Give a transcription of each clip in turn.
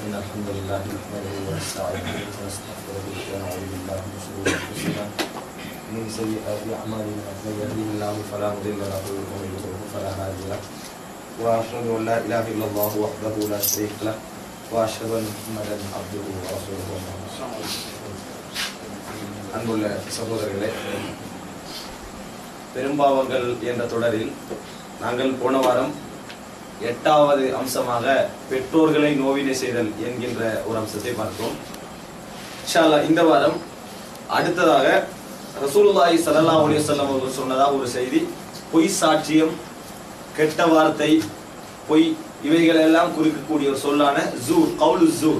إن الحمد لله نحمده ونستعينه ونستغفره ونعوذ بالله من شرور أنفسنا ومن سيئات أعمالنا من يهده الله فلا مضل له ومن يضلل فلا هادي له وأشهد أن لا إله إلا الله وحده لا شريك له وأشهد أن محمدا عبده ورسوله அன்புள்ள சகோதரர்களே பெரும்பாவங்கள் என்ற தொடரில் நாங்கள் போன வாரம் எட்டாவது அம்சமாக பெற்றோர்களை நோவினை செய்தல் என்கின்ற ஒரு அம்சத்தை பார்த்தோம் இன்ஷா அல்லாஹ் இந்த வாரம் அடுத்ததாக ரசூலுல்லாஹி ஸல்லல்லாஹு அலைஹி வஸல்லம் அவர்கள் சொன்னதாக ஒரு செய்தி பொய் சாட்சியம் கெட்ட வார்த்தை பொய் இவைகள் எல்லாம் குறிக்கக்கூடிய ஒரு சொல்லான ஜூர் கவுலு ஜூர்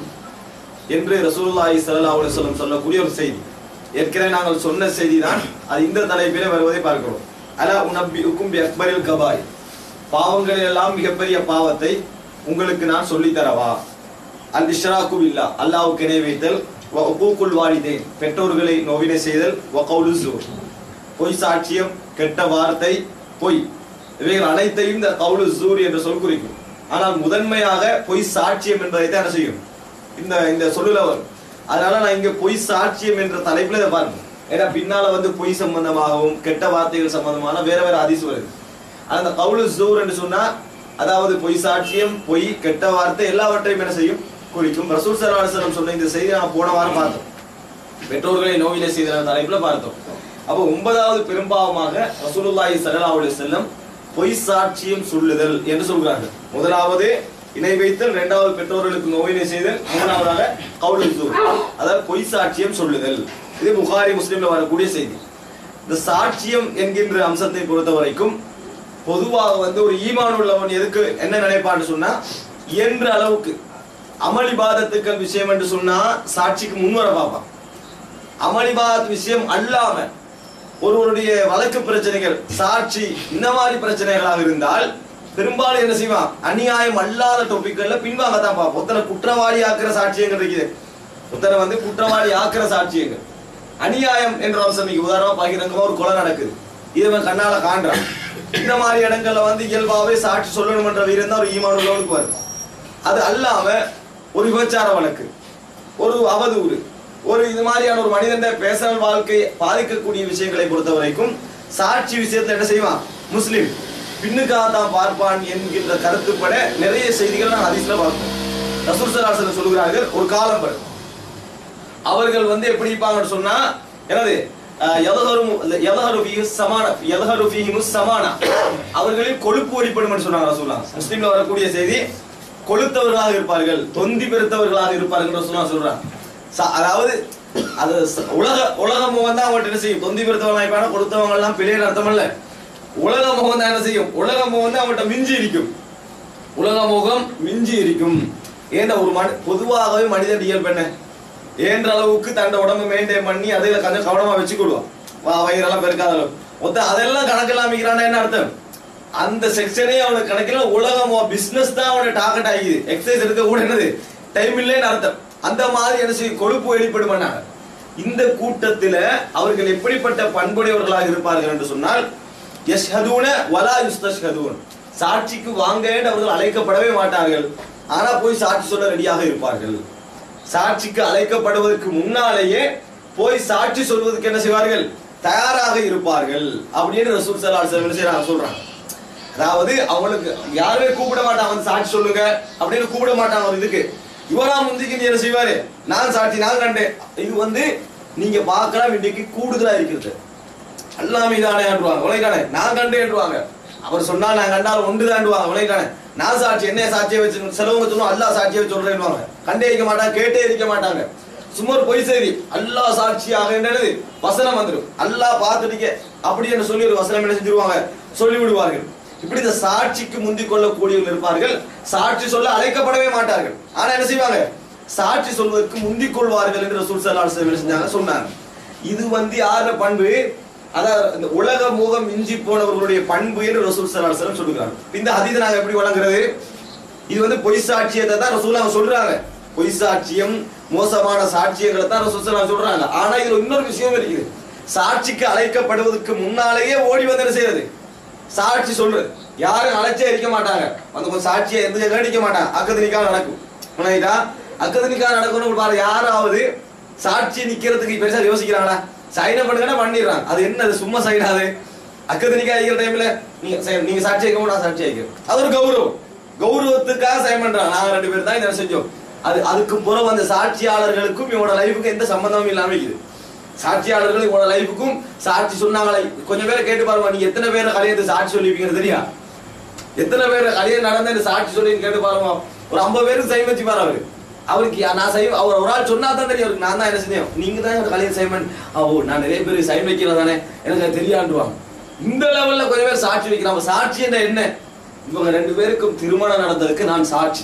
என்று ரசூலுல்லாஹி ஸல்லல்லாஹு அலைஹி வஸல்லம் சொல்லக்கூடிய ஒரு செய்தி ஏற்கனவே நாங்கள் சொன்ன செய்தி தான் அது இந்த தலைப்பிலே வருவதை பார்க்கிறோம் அலா உனப்பி உக்கும் பி அக்பரில் கபாய் பாவங்கள் எல்லாம் மிகப்பெரிய பாவத்தை உங்களுக்கு நான் சொல்லித் தரவா அல் இஷ்ராக்கு பில்லா அல்லாஹ்வுக்கு இணை வைத்தல் வ உகூக்குல் வாலிதைன் பெற்றோர்களை நோவினை செய்தல் வ கவுலு ஜூர் பொய் சாட்சியம் கெட்ட வார்த்தை பொய் இவைகள் அனைத்தையும் இந்த கவுலு ஜூர் என்ற சொல் குறிக்கும் ஆனால் முதன்மையாக பொய் சாட்சியம் என்பதை தான் என்ன செய்யும் இந்த இந்த சொல்லுல வரும் அதனால நான் இங்க பொய் சாட்சியம் என்ற தலைப்புல இதை பாருங்க ஏன்னா பின்னால வந்து பொய் சம்பந்தமாகவும் கெட்ட வார்த்தைகள் சம்பந்தமான வேற வேற அதிசு வருது அந்த கவுலு ஜூர் என்று சொன்னா அதாவது பொய் சாட்சியம் பொய் கெட்ட வார்த்தை எல்லாவற்றையும் என்ன செய்யும் குறிக்கும் ரசூல் சலாஹம் சொன்ன இந்த செய்தி நான் போன வாரம் பார்த்தோம் பெற்றோர்களை நோயிலே செய்த தலைப்புல பார்த்தோம் அப்போ ஒன்பதாவது பெரும்பாவமாக ரசூலுல்லாஹி ஸல்லல்லாஹு அலைஹி வஸல்லம் பொய் சாட்சியம் சொல்லுதல் என்று சொல்கிறார்கள் முதலாவது இணை வைத்தல் இரண்டாவது பெற்றோர்களுக்கு நோயினை செய்தல் மூணாவதாக கவுலு ஜூர் அதாவது பொய் சாட்சியம் சொல்லுதல் இது புகாரி முஸ்லிம்ல வரக்கூடிய செய்தி இந்த சாட்சியம் என்கின்ற அம்சத்தை பொறுத்த வரைக்கும் பொதுவாக வந்து ஒரு ஈமான் உள்ளவன் எதுக்கு என்ன நினைப்பான்னு சொன்னா இயன்ற அளவுக்கு அமளிபாதத்துக்கள் விஷயம் என்று சொன்னா சாட்சிக்கு முன்வர பார்ப்பான் அமளிபாத் விஷயம் அல்லாம ஒருவருடைய வழக்கு பிரச்சனைகள் சாட்சி இந்த மாதிரி பிரச்சனைகளாக இருந்தால் பெரும்பாலும் என்ன செய்வான் அநியாயம் அல்லாத டொபிக்கல்ல பின்வாங்க தான் பார்ப்போம் ஒருத்தனை குற்றவாளி ஆக்குற சாட்சியங்கள் இருக்குது ஒருத்தனை வந்து குற்றவாளி ஆக்குற சாட்சியங்கள் அநியாயம் என்ற அம்சம் நீங்க உதாரணமா பாக்கிறவங்க ஒரு கொலை நடக்குது இவன் கண்ணால காண்றான் இந்த மாதிரி இடங்கள்ல வந்து இயல்பாவே சாட்சி சொல்லணும்ன்ற வீரம் தான் ஒரு ஈமான் உள்ளவனுக்கு வரும் அது அல்லாம ஒரு விபச்சார வழக்கு ஒரு அவதூறு ஒரு இது மாதிரியான ஒரு மனிதன் பேசல் வாழ்க்கை பாதிக்கக்கூடிய விஷயங்களை பொறுத்த வரைக்கும் சாட்சி விஷயத்துல என்ன செய்வான் முஸ்லிம் பின்னுக்காக தான் பார்ப்பான் என்கின்ற கருத்துப்பட நிறைய செய்திகள் நான் அதிசல பார்ப்போம் ரசூல் சலாசன் சொல்கிறார்கள் ஒரு காலம் வரும் அவர்கள் வந்து எப்படி இருப்பாங்கன்னு சொன்னா என்னது அஹ், யதஹரு- யதஹரு ஃபீஹி ஸமானா, யதஹரு ஃபீஹிமு ஸமானா. அவர்களில் கொழுப்பு ஒளிப்படும் என்று சொன்னாங்க ரசூலுல்லாஹ். முஸ்லிம்ல வரக்கூடிய செய்தி கொளுத்தவர்களாக இருப்பார்கள் தொந்தி பெருத்தவர்களாக இருப்பார்கள் என்று ரசூலுல்லாஹ் சொல்றாங்க ச- அதாவது அது ச- உலக உலக முகம் தான் அவங்கள்ட்ட என்ன செய்யும் தொந்தி பெருத்தவங்க இருப்பாங்க கொடுத்தவங்க எல்லாம் பிள்ளைகள் அர்த்தம் இல்ல உலக முகம் தான் என்ன செய்யும் உலக முகம் தான் அவங்கள்ட்ட மிஞ்சி இருக்கும் உலக முகம் மிஞ்சி இருக்கும் ஏன்னா ஒரு மனி பொதுவாகவே மனிதன் இயல்பு என்ன ஏன்ற அளவுக்கு தன்னோட உடம்பு மெயின்டைன் பண்ணி அதில் கொஞ்சம் கவனமா வச்சுக்கொள்வான் வா வயிறெல்லாம் பெருக்காத அளவு மொத்தம் அதெல்லாம் கணக்கெல்லாம் அமைக்கிறான்னா என்ன அர்த்தம் அந்த செக்ஷனே அவனுக்கு கணக்கில் உலகம் பிசினஸ் தான் அவனுக்கு டார்கெட் ஆகிது எக்ஸசைஸ் எடுக்க கூட என்னது டைம் இல்லைன்னு அர்த்தம் அந்த மாதிரி என்ன செய்யும் கொழுப்பு வெளிப்படும் பண்ணாங்க இந்த கூட்டத்துல அவர்கள் எப்படிப்பட்ட பண்புடையவர்களாக இருப்பார்கள் என்று சொன்னால் யஷ்ஹதூன வலா யுஸ்தஷ்ஹதூன் சாட்சிக்கு வாங்க என்று அவர்கள் அழைக்கப்படவே மாட்டார்கள் ஆனா போய் சாட்சி சொல்ல ரெடியாக இருப்பார்கள் சாட்சிக்கு அழைக்கப்படுவதற்கு முன்னாலேயே போய் சாட்சி சொல்வதற்கு என்ன செய்வார்கள் தயாராக இருப்பார்கள் அப்படின்னு ரசூல் சல்லா அலுவலம் செய்யறாங்க சொல்றாங்க அதாவது அவங்களுக்கு யாருமே கூப்பிட மாட்டாங்க வந்து சாட்சி சொல்லுங்க அப்படின்னு கூப்பிட மாட்டாங்க ஒரு இதுக்கு இவரா முந்திக்கு நீ என்ன செய்வாரு நான் சாட்சி நான் கண்டேன் இது வந்து நீங்க பார்க்கலாம் இன்னைக்கு கூடுதலா இருக்கிறது அல்லாம இதானே ஆண்டுவாங்க உலகானே நான் கண்டே என்றுவாங்க அவர் சொன்னா நான் கண்டால் ஒன்று தாண்டுவாங்க உலகானே நான் சாட்சி என்ன சாட்சியை வச்சு சிலவங்க சொல்லுவோம் அல்லா சாட்சியை வச்சு சொல்றேன்னுவாங்க கண்டே இருக்க மாட்டாங்க கேட்டே இருக்க மாட்டாங்க சும்மா ஒரு பொய் செய்தி அல்லாஹ் சாட்சியாக என்னது வசனம் வந்துடும் அல்லாஹ் பார்த்துட்டீங்க அப்படி என்று சொல்லி ஒரு வசனம் என்ன செஞ்சிருவாங்க சொல்லி விடுவார்கள் இப்படி இந்த சாட்சிக்கு முந்திக் கொள்ளக்கூடியவர்கள் இருப்பார்கள் சாட்சி சொல்ல அழைக்கப்படவே மாட்டார்கள் ஆனா என்ன செய்வாங்க சாட்சி சொல்வதற்கு முந்திக் கொள்வார்கள் என்று ரசூல் ஸல்லல்லாஹு அலைஹி வஸல்லம் என்ன செஞ்சாங்க சொன்னாங்க இது வந்து யார பண்பு அதாவது இந்த உலக முகம் மிஞ்சி போனவர்களுடைய பண்பு என்று ரசூல் ஸல்லல்லாஹு அலைஹி வஸல்லம் சொல்லுகிறாங்க இந்த ஹதீஸ் நாங்க எப்படி வழங்குறது இது வந்து பொய் சாட்சியத்தை தான் ரசூல் அவங்க சொல்றாங்க பொய் சாட்சியம் மோசமான சாட்சியங்களை தான் ரசூல் ஸல்லல்லாஹு அலைஹி வஸல்லம் சொல்றாங்க ஆனா இதுல இன்னொரு விஷயம் இருக்குது சாட்சிக்கு அழைக்கப்படுவதற்கு முன்னாலேயே ஓடி வந்து என்ன செய்யறது சாட்சி சொல்றது யாரும் அழைச்சே இருக்க மாட்டாங்க வந்து கொஞ்சம் சாட்சியை எந்த கண்டிக்க மாட்டாங்க அக்கத்து நிக்காம நடக்கும் உனக்கிட்டா அக்கது நிக்கா நடக்கணும் பாரு யாராவது சாட்சி நிக்கிறதுக்கு பெருசா யோசிக்கிறாங்களா சைன பண்ணுங்கன்னா பண்ணிடுறாங்க அது என்ன அது சும்மா சைனாது அக்கது நிக்கா இருக்கிற டைம்ல நீங்க சை- நீங்க சாட்சி வைக்கவும் நான் சாட்சி வைக்கிறேன் அது ஒரு கௌரவம் கௌரவத்துக்காக சைன் பண்றாங்க நாங்க ரெண்டு பேரும் தான் இதை செஞ்சோம் அது அதுக்கு புறம் அந்த சாட்சியாளர்களுக்கும் இவனோட லைஃபுக்கும் எந்த சம்பந்தமும் இல்லாம இருக்குது சாட்சியாளர்கள் இவனோட லைஃபுக்கும் சாட்சி சொன்னாங்களே கொஞ்சம் பேரை கேட்டு பாருங்க நீங்க எத்தனை பேரை கல்யாணத்தை சாட்சி சொல்லிப்பீங்க தெரியா எத்தனை பேர் கல்யாணம் நடந்த சாட்சி சொல்லி கேட்டு பாருங்க ஒரு ஐம்பது பேருக்கு சைன் வச்சு பாரு அவரு அவருக்கு யா- நான் சைன் அவர் ஒரு ஆள் சொன்னா தான் தெரியும் அவருக்கு நான் தான் என்ன செஞ்சேன் நீங்க தான் எனக்கு கல்யாணம் சைன் பண்ணி ஓ நான் நிறைய பேர் சைன் வைக்கிறேன் தானே எனக்கு அது தெரியாண்டுவாங்க இந்த லெவல்ல கொஞ்சம் பேர் சாட்சி வைக்கிறாங்க சாட்சி என்ன என்ன இவங்க ரெண்டு பேருக்கும் திருமணம் நடந்ததுக்கு நான் சாட்சி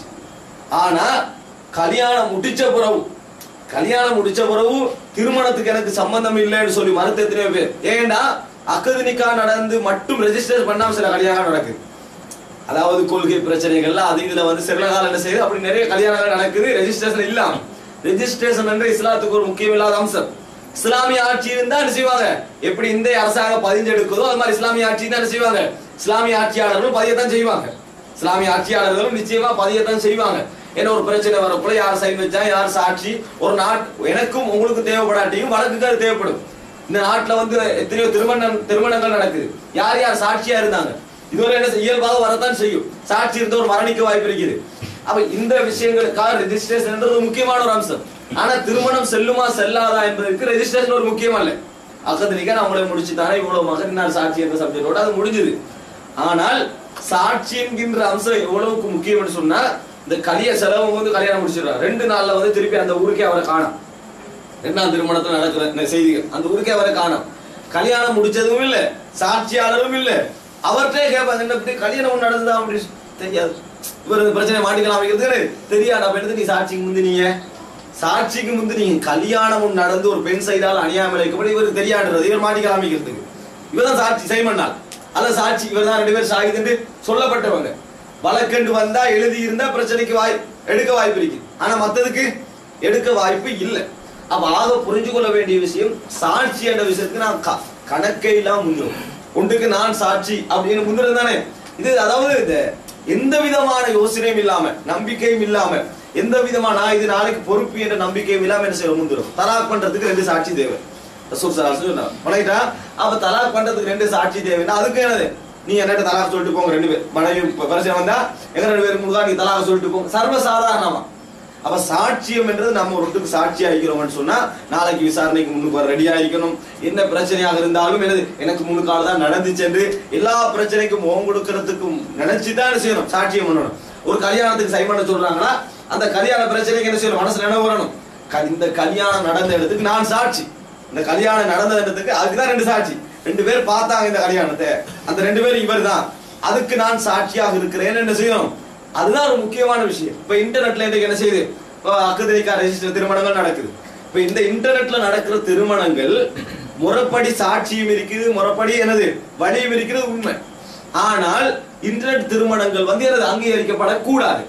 ஆனா கல்யாணம் முடிச்ச பிறகு கல்யாணம் முடிச்ச பிறகு திருமணத்துக்கு எனக்கு சம்பந்தம் இல்லைன்னு சொல்லி மறுத்த எத்தனையோ பேர் ஏன்னா அக்கது நிக்கா நடந்து மட்டும் ரெஜிஸ்டர் பண்ணாம சில கல்யாணம் நடக்குது அதாவது கொள்கை பிரச்சனைகள்ல அது இதுல வந்து சில காலம் என்ன செய்யுது அப்படி நிறைய கல்யாணங்கள் நடக்குது ரெஜிஸ்ட்ரேஷன் இல்லாம ரெஜிஸ்ட்ரேஷன் என்ற இஸ்லாத்துக்கு ஒரு முக்கியம் இல்லாத அம்சம் இஸ்லாமிய ஆட்சி இருந்தா என்ன செய்வாங்க எப்படி இந்த அரசாங்கம் பதிஞ்செடுக்குதோ அது மாதிரி இஸ்லாமிய ஆட்சி தான் என்ன செய்வாங்க இஸ்லாமிய ஆட்சியாளர்களும் பதியத்தான் செய்வாங்க இஸ்லாமிய ஆட்சியாளர்களும் நிச்சயமா பதியத்தான் செய்வாங்க ஏன்னா ஒரு பிரச்சனை வரக்குள்ள யார் சைன் வச்சா யார் சாட்சி ஒரு நாட் எனக்கும் உங்களுக்கும் தேவைப்படாட்டியும் வழக்குக்கு அது தேவைப்படும் இந்த நாட்டுல வந்து எத்தனையோ திருமணம் திருமணங்கள் நடக்குது யார் யார் சாட்சியா இருந்தாங்க இதுவரை என்ன செய்ய- இயல்பாக வரத்தான் செய்யும் சாட்சி இருந்த ஒரு மரணிக்க வாய்ப்பு இருக்குது அப்ப இந்த விஷயங்களுக்காக ரெஜிஸ்ட்ரேஷன் ஒரு முக்கியமான ஒரு அம்சம் ஆனா திருமணம் செல்லுமா செல்லாதா என்பதற்கு ரெஜிஸ்ட்ரேஷன் ஒரு முக்கியம் அல்ல அக்கத்து நிக்க நான் உங்களை முடிச்சு தானே இவ்வளவு மகன் நான் சாட்சி என்ற சப்ஜெக்டோட அது முடிஞ்சது ஆனால் சாட்சி என்கின்ற அம்சம் எவ்வளவுக்கு முக்கியம்னு சொன்னா இந்த கலிய செலவு வந்து கல்யாணம் முடிச்சிடுறாரு ரெண்டு நாள்ல வந்து திருப்பி அந்த ஊருக்கே அவரை காணும் ரெண்டாம் திருமணத்துல நடக்கிற இந்த செய்திகள் அந்த ஊருக்கே அவரை காணும் கல்யாணம் முடிச்சதும் இல்ல சாட்சியாளரும் இல்ல அவர்கிட்டே கேட்பாங்க என்ன இப்படி கல்யாணம் ஒண்ணு நடந்ததா அப்படின்னு தெரியாது இவர் இந்த பிரச்சனை மாட்டிக்கலாம் அமைக்கிறது தெரியாது அப்ப எடுத்து நீ சாட்சிக்கு முந்தினீங்க சாட்சிக்கு முந்து நீங்க கல்யாணம் ஒண்ணு நடந்து ஒரு பெண் சைடால் அணியாமல் வைக்கப்பட்டு இவருக்கு தெரியாடுறது இவர் மாட்டிக்கலாம் அமைக்கிறதுக்கு இவர்தான் சாட்சி செய்மண்ணால் அல்ல சாட்சி இவர்தான் ரெண்டு பேர் சாகிதுன்னு சொல்லப்பட்டவங்க வழக்கெண்டு வந்தா எழுதி இருந்தா பிரச்சனைக்கு வாய் எடுக்க வாய்ப்பு இருக்கு ஆனா மத்ததுக்கு எடுக்க வாய்ப்பு இல்லை அப்ப ஆக புரிஞ்சு கொள்ள வேண்டிய விஷயம் சாட்சி என்ற விஷயத்துக்கு நான் க- கணக்கே இல்லாம முன்னும் ஒன்றுக்கு நான் சாட்சி அப்படின்னு முன்னுறது தானே இது அதாவது இந்த எந்த விதமான யோசனையும் இல்லாம நம்பிக்கையும் இல்லாம எந்த விதமான நான் இது நாளைக்கு பொறுப்பு என்ற நம்பிக்கையும் இல்லாம என்ன செய்ய முந்துரும் தலாக் பண்றதுக்கு ரெண்டு சாட்சி தேவை ரசூல் சலாஹ் சொன்னார் பழகிட்டா அப்ப தலாக் பண்றதுக்கு ரெண்டு சாட்சி தேவைன்னா அதுக்கு என்னது நீ என்னட்ட தலாக் சொல்லிட்டு போங்க ரெண்டு பேர் மனைவி இப்ப பிரச்சனை வந்தா எங்க ரெண்டு பேருக்கு முழுதா நீ தலாக் சொல்லிட்டு போங்க சர்வ சாதாரணமா அப்ப சாட்சியம் என்றது நம்ம ஒரு இடத்துக்கு சாட்சி ஆகிக்கிறோம்னு சொன்னா நாளைக்கு விசாரணைக்கு முன்னுக்கு வர ரெடி ஆகிக்கணும் என்ன பிரச்சனையாக இருந்தாலும் என்னது எனக்கு முன்னுக்கால தான் நடந்துச்சு என்று எல்லா பிரச்சனைக்கும் ஓம் கொடுக்கறதுக்கும் நினைச்சு தான் என்ன செய்யணும் சாட்சியம் பண்ணணும் ஒரு கல்யாணத்துக்கு சை பண்ண சொல்றாங்கன்னா அந்த கல்யாண பிரச்சனைக்கு என்ன செய்யணும் மனசுல என்ன வரணும் க- இந்த கல்யாணம் நடந்த இடத்துக்கு நான் சாட்சி இந்த கல்யாணம் நடந்த இடத்துக்கு அதுக்குதான் ரெண்டு சாட்சி ரெண்டு பேர் பார்த்தாங்க இந்த கல்யாணத்தை அந்த ரெண்டு பேரும் இவர் தான் அதுக்கு நான் சாட்சியாக இருக்கிறேன் என்ன செய்யணும் அதுதான் ஒரு முக்கியமான விஷயம் இப்ப இன்டர்நெட்ல இன்றைக்கு என்ன செய்யுது இப்போ அக்கதரிக்கா ரெஜிஸ்டர் திருமணங்கள் நடக்குது இப்ப இந்த இன்டர்நெட்ல நடக்கிற திருமணங்கள் முறைப்படி சாட்சியும் இருக்குது முறைப்படி என்னது வழியும் இருக்கிறது உண்மை ஆனால் இன்டர்நெட் திருமணங்கள் வந்து எனது அங்கீகரிக்கப்படக்கூடாது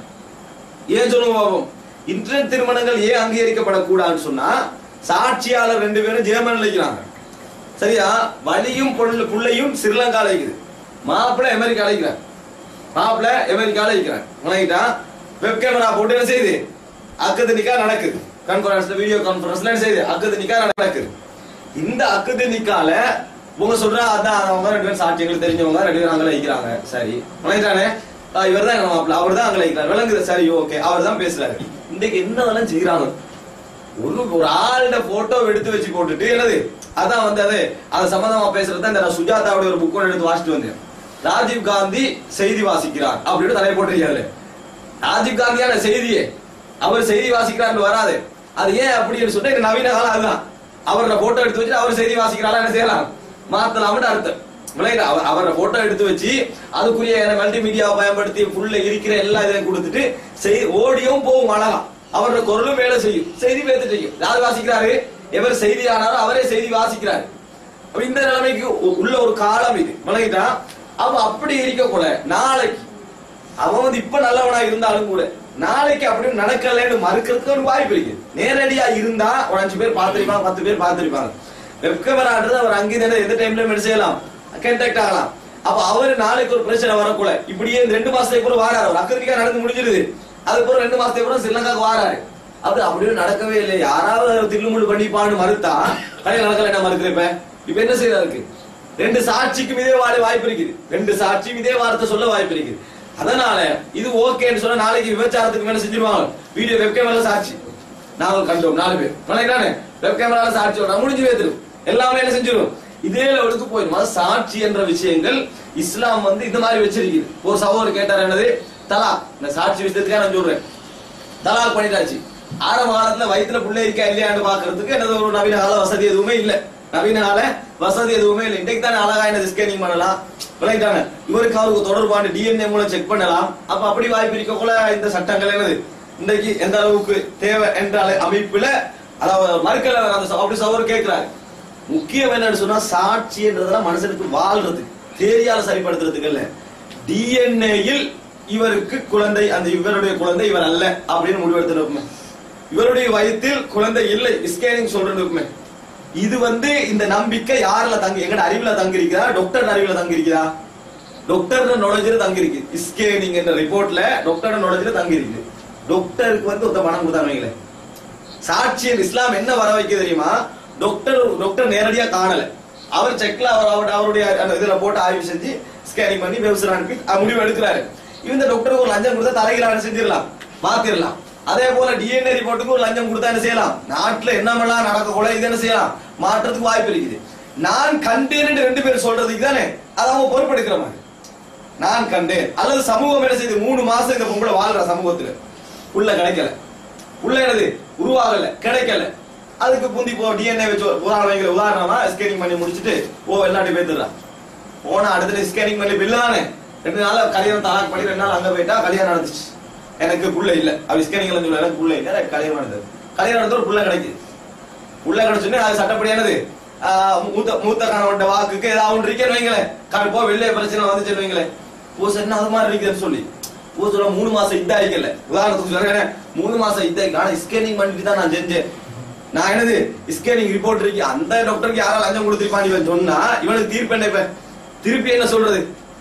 ஏன் சொல்லுங்க பாப்போம் இன்டர்நெட் திருமணங்கள் ஏன் அங்கீகரிக்கப்படக்கூடாதுன்னு சொன்னா சாட்சியாளர் ரெண்டு பேரும் ஜெர்மன்ல இருக்கிறாங்க சரியா வலியும் பொருள் புள்ளையும் ஸ்ரீலங்கால இருக்குது மாப்பிள்ளை அமெரிக்கால இருக்கிறார் மாப்பிள்ளை அமெரிக்கால இருக்கிறார் வணங்கிட்டா வெப் கேமரா போட்டு என்ன செய்யுது அக்கது நிக்கா நடக்குது கான்ஃபரன்ஸ்ல வீடியோ கான்ஃபரன்ஸ்ல என்ன செய்யுது அக்கது நிக்கா நடக்குது இந்த அக்கது நிக்கால உங்க சொல்ற அதான் அவங்க ரெண்டு பேரும் சாட்சியங்கள் தெரிஞ்சவங்க ரெண்டு பேரும் அங்கே இருக்கிறாங்க சரி வணங்கிட்டானே இவர் தான் மாப்பிள்ள அவர் தான் அங்கே இருக்கிறார் விளங்குது சரி ஓகே அவர் தான் பேசுறாரு இன்னைக்கு என்னதெல்லாம் செய்யறாங்க ஒரு ஒரு ஆளோட போட்டோ எடுத்து வச்சு போட்டுட்டு என்னது அதான் வந்து அது அது சம்பந்தமா பேசுறது தான் இந்த நான் சுஜாதாவுடைய ஒரு புக் எடுத்து வாசிட்டு வந்தேன் ராஜீவ் காந்தி செய்தி வாசிக்கிறார் அப்படின்னு தலையை போட்டிருக்காரு ராஜீவ் காந்தியான செய்தியே அவர் செய்தி வாசிக்கிறார்னு வராது அது ஏன் அப்படின்னு சொன்னா இந்த நவீன காலம் அதுதான் அவரோட போட்டோ எடுத்து வச்சு அவர் செய்தி வாசிக்கிறாரா என்ன செய்யலாம் மாத்தலாம்னு அர்த்தம் விளையாட அவர் அவரோட போட்டோ எடுத்து வச்சு அதுக்குரிய மல்டிமீடியாவை பயன்படுத்தி ஃபுல்ல இருக்கிற எல்லா இதையும் கொடுத்துட்டு செய் ஓடியும் போகும் அழகா அவரோட குரலும் வேலை செய்யும் செய்தி பேத்து செய்யும் யார் வாசிக்கிறாரு எவர் செய்தி ஆனாரோ அவரே செய்தி வாசிக்கிறாரு அப்ப இந்த நிலைமைக்கு உ- உள்ள ஒரு காலம் இது விளங்கிட்டா அவ அப்படி இருக்கக்கூட நாளைக்கு அவன் வந்து இப்ப நல்லவனா இருந்தாலும் கூட நாளைக்கு அப்படி நடக்கலன்னு மறுக்கிறதுக்கு ஒரு வாய்ப்பு இருக்கு நேரடியா இருந்தா ஒரு அஞ்சு பேர் பார்த்திருப்பாங்க பத்து பேர் பார்த்திருப்பாங்க வெப் கேமரான்றது அவர் அங்கிருந்து எந்த டைம்ல மெடி செய்யலாம் கான்டாக்ட் ஆகலாம் அப்ப அவர் நாளைக்கு ஒரு பிரச்சனை வரக்கூட இப்படியே இந்த ரெண்டு மாசத்துக்கு கூட வாராரு ஒரு அக்கறிக்கா நடந்து முடிஞ்சிருது அதுக்கப்புறம் ரெண்டு மாசத்துக்கு அப்புறம் ஸ்ரீலங்காக்கு வாராரு அப்படி அப்படியே நடக்கவே இல்லை யாராவது தில்லுமுள்ளு பண்ணிப்பான்னு மறுத்தா கடையில் நடக்கல என்ன மறுக்கிற இப்ப இப்ப என்ன செய்யறா இருக்கு ரெண்டு சாட்சிக்கும் இதே வாழ வாய்ப்பு இருக்குது ரெண்டு சாட்சியும் இதே வார்த்தை சொல்ல வாய்ப்பு இருக்குது அதனால இது ஓகேன்னு சொன்னா நாளைக்கு விபச்சாரத்துக்கு மேல செஞ்சிருவாங்க வீடியோ வெப் கேமரா சாட்சி நாங்கள் கண்டோம் நாலு பேர் நானே வெப் கேமரால சாட்சி விடா முடிஞ்சு வைத்திரும் எல்லாமே என்ன செஞ்சிடும் இதே லெவலுக்கு போயிடும் அதாவது சாட்சி என்ற விஷயங்கள் இஸ்லாம் வந்து இந்த மாதிரி வச்சிருக்குது ஒரு சகோதரர் கேட்டார் என்னது தலா இந்த சாட்சி விஷயத்துக்காக நான் சொல்றேன் தலாக் பண்ணிட்டாச்சு ஆரம்ப காலத்துல வயித்துல புள்ள இருக்கா இல்லையான்னு பாக்குறதுக்கு என்னது ஒரு நவீன கால வசதி எதுவுமே இல்ல நவீன கால வசதி எதுவுமே இல்லை இன்றைக்கு தானே அழகா என்ன ஸ்கேனிங் பண்ணலாம் விளையாட்டாங்க இவருக்கு அவருக்கு தொடர்பான டிஎன்ஏ மூலம் செக் பண்ணலாம் அப்ப அப்படி வாய்ப்பு இருக்கக்குள்ள இந்த சட்டங்கள் என்னது இன்றைக்கு எந்த அளவுக்கு தேவை என்ற அள- அமைப்புல அதாவது மறுக்கல அந்த ச- அப்படி சவர் கேட்கிறாரு முக்கியம் என்னன்னு சொன்னா சாட்சின்றதெல்லாம் மனுஷனுக்கு வாழ்றது தேரியால சரிப்படுத்துறதுக்கு இல்ல டிஎன்ஏயில் இவருக்கு குழந்தை அந்த இவருடைய குழந்தை இவர் அல்ல அப்படின்னு முடிவெடுத்து இவருடைய வயத்தில் குழந்தை இல்லை ஸ்கேனிங் சொல்றதுக்குமே இது வந்து இந்த நம்பிக்கை யாருல தங்கி எங்கட அறிவுல தங்கி இருக்கிறா டாக்டர் அறிவுல தங்கி இருக்கிறா டாக்டர் நாலேஜ்ல தங்கி இருக்கு ஸ்கேனிங் என்ற ரிப்போர்ட்ல டாக்டர் நாலேஜ்ல தங்கி இருக்கு டாக்டருக்கு வந்து ஒருத்த பணம் கொடுத்தாங்க சாட்சியர் இஸ்லாம் என்ன வர வைக்க தெரியுமா டாக்டர் டாக்டர் நேரடியா காணல அவர் செக்ல அவர் அவருடைய அவருடைய அந்த இதுல போட்டு ஆய்வு செஞ்சு ஸ்கேனிங் பண்ணி வெப்சைட் அனுப்பி அஹ் முடிவு எடுக்கிறாரு இந்த டாக்டருக்கு ஒரு லஞ்சம் கொடுத்தா தலைகீழ செஞ்சிடலாம் மாத்திரலாம் அதே போல டிஎன்ஏ ரிப்போர்ட்டுக்கு ஒரு லஞ்சம் கொடுத்தா என்ன செய்யலாம் நாட்டுல என்னமெல்லாம் நடக்க கூட இது என்ன செய்யலாம் மாற்றத்துக்கு வாய்ப்பு இருக்குது நான் கண்டேன் ரெண்டு பேர் சொல்றதுக்கு தானே அதை அவங்க பொறுப்பெடுக்கிற மாதிரி நான் கண்டேன் அல்லது சமூகம் என்ன செய்யுது மூணு மாசம் இந்த பொம்பளை வாழ்ற சமூகத்துல உள்ள கிடைக்கல உள்ள என்னது உருவாகல கிடைக்கல அதுக்கு புந்தி போ டிஎன்ஏ வச்சு ஒரு உதாரணம் வைக்கிற உதாரணமா ஸ்கேனிங் பண்ணி முடிச்சிட்டு ஓ வெளிநாட்டு போயிடுறான் போனா அடுத்த ஸ்கேனிங் பண்ணி பில்லு தானே ரெண்டு நாள் கல்யாணம் தலாக் பண்ணி ரெண்டு நாள் அங்க போயிட்டா கல்யாணம் நடந்துச்சு எனக்கு புள்ள இல்ல அவ ஸ்கேனிங்ல சொல்ல எனக்கு புள்ள இல்ல எனக்கு கல்யாணம் நடந்தது கல்யாணம் நடந்த ஒரு புள்ள கிடைக்குது உள்ள கிடைச்சுன்னு அது சட்டப்படியானது ஆஹ் மூத்த மூத்த கணவன் வாக்குக்கு ஏதாவது ஒன்று இருக்கேன்னு வைங்களேன் கா- போ வெளியே பிரச்சனை வந்துச்சுன்னு வைங்களேன் போ என்ன அது மாதிரி இருக்குதுன்னு சொல்லி போ சொல்ல மூணு மாசம் இத்தா ஆயிக்கல உதாரணத்துக்கு சொல்றேன் மூணு மாசம் இத்தா நான் ஸ்கேனிங் பண்ணிட்டு தான் நான் செஞ்சேன் நான் என்னது ஸ்கேனிங் ரிப்போர்ட் இருக்கு அந்த டாக்டருக்கு யாரா லஞ்சம் கொடுத்திருப்பான் இவன் சொன்னா இவனுக்கு தீர்ப்பு என்ன இப்ப திருப்பி என்ன சொல்றது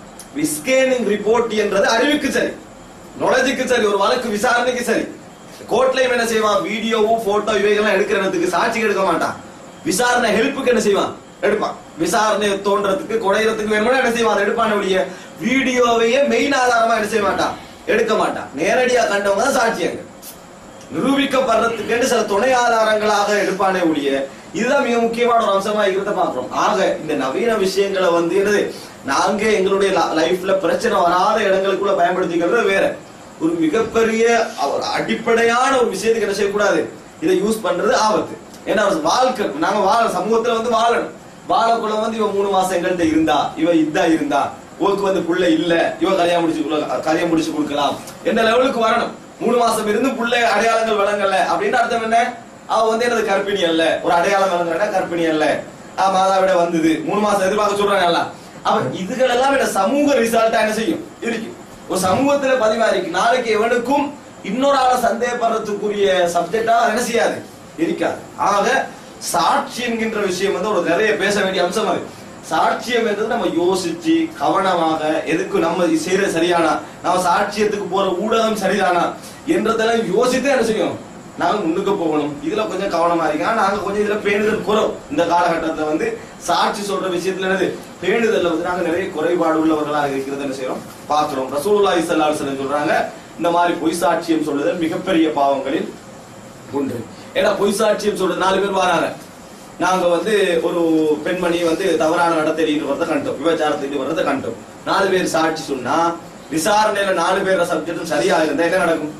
ஸ்கேனிங் ரிப்போர்ட் என்றது அறிவுக்கு சரி நாலேஜுக்கு சரி ஒரு வழக்கு விசாரணைக்கு சரி கோர்ட்லயும் என்ன செய்வான் வீடியோவும் போட்டோ இவைகள்லாம் எடுக்கிறதுக்கு சாட்சி எடுக்க மாட்டான் விசாரணை ஹெல்ப்புக்கு என்ன செய்வான் எடுப்பான் விசாரணை தோன்றதுக்கு குறையறதுக்கு வேணும்னா என்ன செய்வான் அதை எடுப்பான ஒழிய வீடியோவையே மெயின் ஆதாரமா என்ன செய்ய மாட்டான் எடுக்க மாட்டான் நேரடியா கண்டவங்க தான் சாட்சியாங்க நிரூபிக்கப்படுறதுக்கு சில துணை ஆதாரங்களாக எடுப்பானே ஒழிய இதுதான் மிக முக்கியமான ஒரு அம்சமா இருக்கிறத பாக்குறோம் ஆக இந்த நவீன விஷயங்களை வந்து என்னது நாங்க எங்களுடைய லைஃப்ல பிரச்சனை வராத இடங்களுக்குள்ள பயன்படுத்திக்கிறது வேற ஒரு மிகப்பெரிய ஒரு அடிப்படையான ஒரு விஷயத்துக்கு என்ன செய்யக்கூடாது இதை யூஸ் பண்றது ஆபத்து ஏன்னா ஒரு வாழ்க்கை நாங்க வாழ சமூகத்துல வந்து வாழணும் வாழக்குள்ள வந்து இவன் மூணு மாசம் எங்கள்கிட்ட இருந்தா இவ இதா இருந்தா உனக்கு வந்து புள்ள இல்ல இவ கல்யாணம் முடிச்சு கொள்ள- கல்யாணம் முடிச்சு கொடுக்கலாம் எந்த லெவலுக்கு வரணும் மூணு மாசம் இருந்து புள்ள அடையாளங்கள் வழங்கல அப்படின்னு அர்த்தம் என்ன அவ வந்து எனது கர்ப்பிணி அல்ல ஒரு அடையாளம் வழங்குறா கர்ப்பிணி அல்ல ஆ, மாதாவிட வந்தது மூணு மாசம் எதிர்பார்க்க சொல்றாங்க எல்லாம் அப்ப இதுகள் எல்லாம் இந்த சமூக ரிசல்ட்டா என்ன செய்யும் இருக்கும் ஒரு சமூகத்துல பதிவா இருக்கு நாளைக்கு எவனுக்கும் இன்னொரு ஆளை சந்தேகப்படுறதுக்குரிய சப்ஜெக்டா என்ன செய்யாது இருக்காது ஆக சாட்சி என்கின்ற விஷயம் வந்து ஒரு நிறைய பேச வேண்டிய அம்சம் அது சாட்சியம் என்றது நம்ம யோசிச்சு கவனமாக எதுக்கு நம்ம செய்யற சரியானா நம்ம சாட்சியத்துக்கு போற ஊடகம் சரிதானா என்றதெல்லாம் யோசித்து என்ன செய்யும் நாங்க முன்னுக்கு போகணும் இதுல கொஞ்சம் கவனமா இருக்கா நாங்க கொஞ்சம் இதுல பேணுதல் குறவு இந்த காலகட்டத்துல வந்து சாட்சி சொல்ற விஷயத்துல என்னது பேணுதல்ல வந்து நாங்க நிறைய குறைபாடு உள்ளவர்களாக இருக்கிறது என்ன செய்யறோம் பாக்குறோம் ரசூலுல்லாஹி ஸல்லல்லாஹு அலைஹி வஸல்லம் சொல்றாங்க இந்த மாதிரி பொய் சாட்சியம் சொல்லுதல் மிகப்பெரிய பாவங்களில் ஒன்று ஏன்னா பொய் சாட்சியம் சொல்றது நாலு பேர் வராங்க நாங்க வந்து ஒரு பெண்மணி வந்து தவறான நடத்தையிட்டு வரத கண்டோம் விபச்சாரத்துக்கு வரத கண்டோம் நாலு பேர் சாட்சி சொன்னா விசாரணையில நாலு பேர் சப்ஜெக்டும் சரியா இருந்தா என்ன நடக்கும்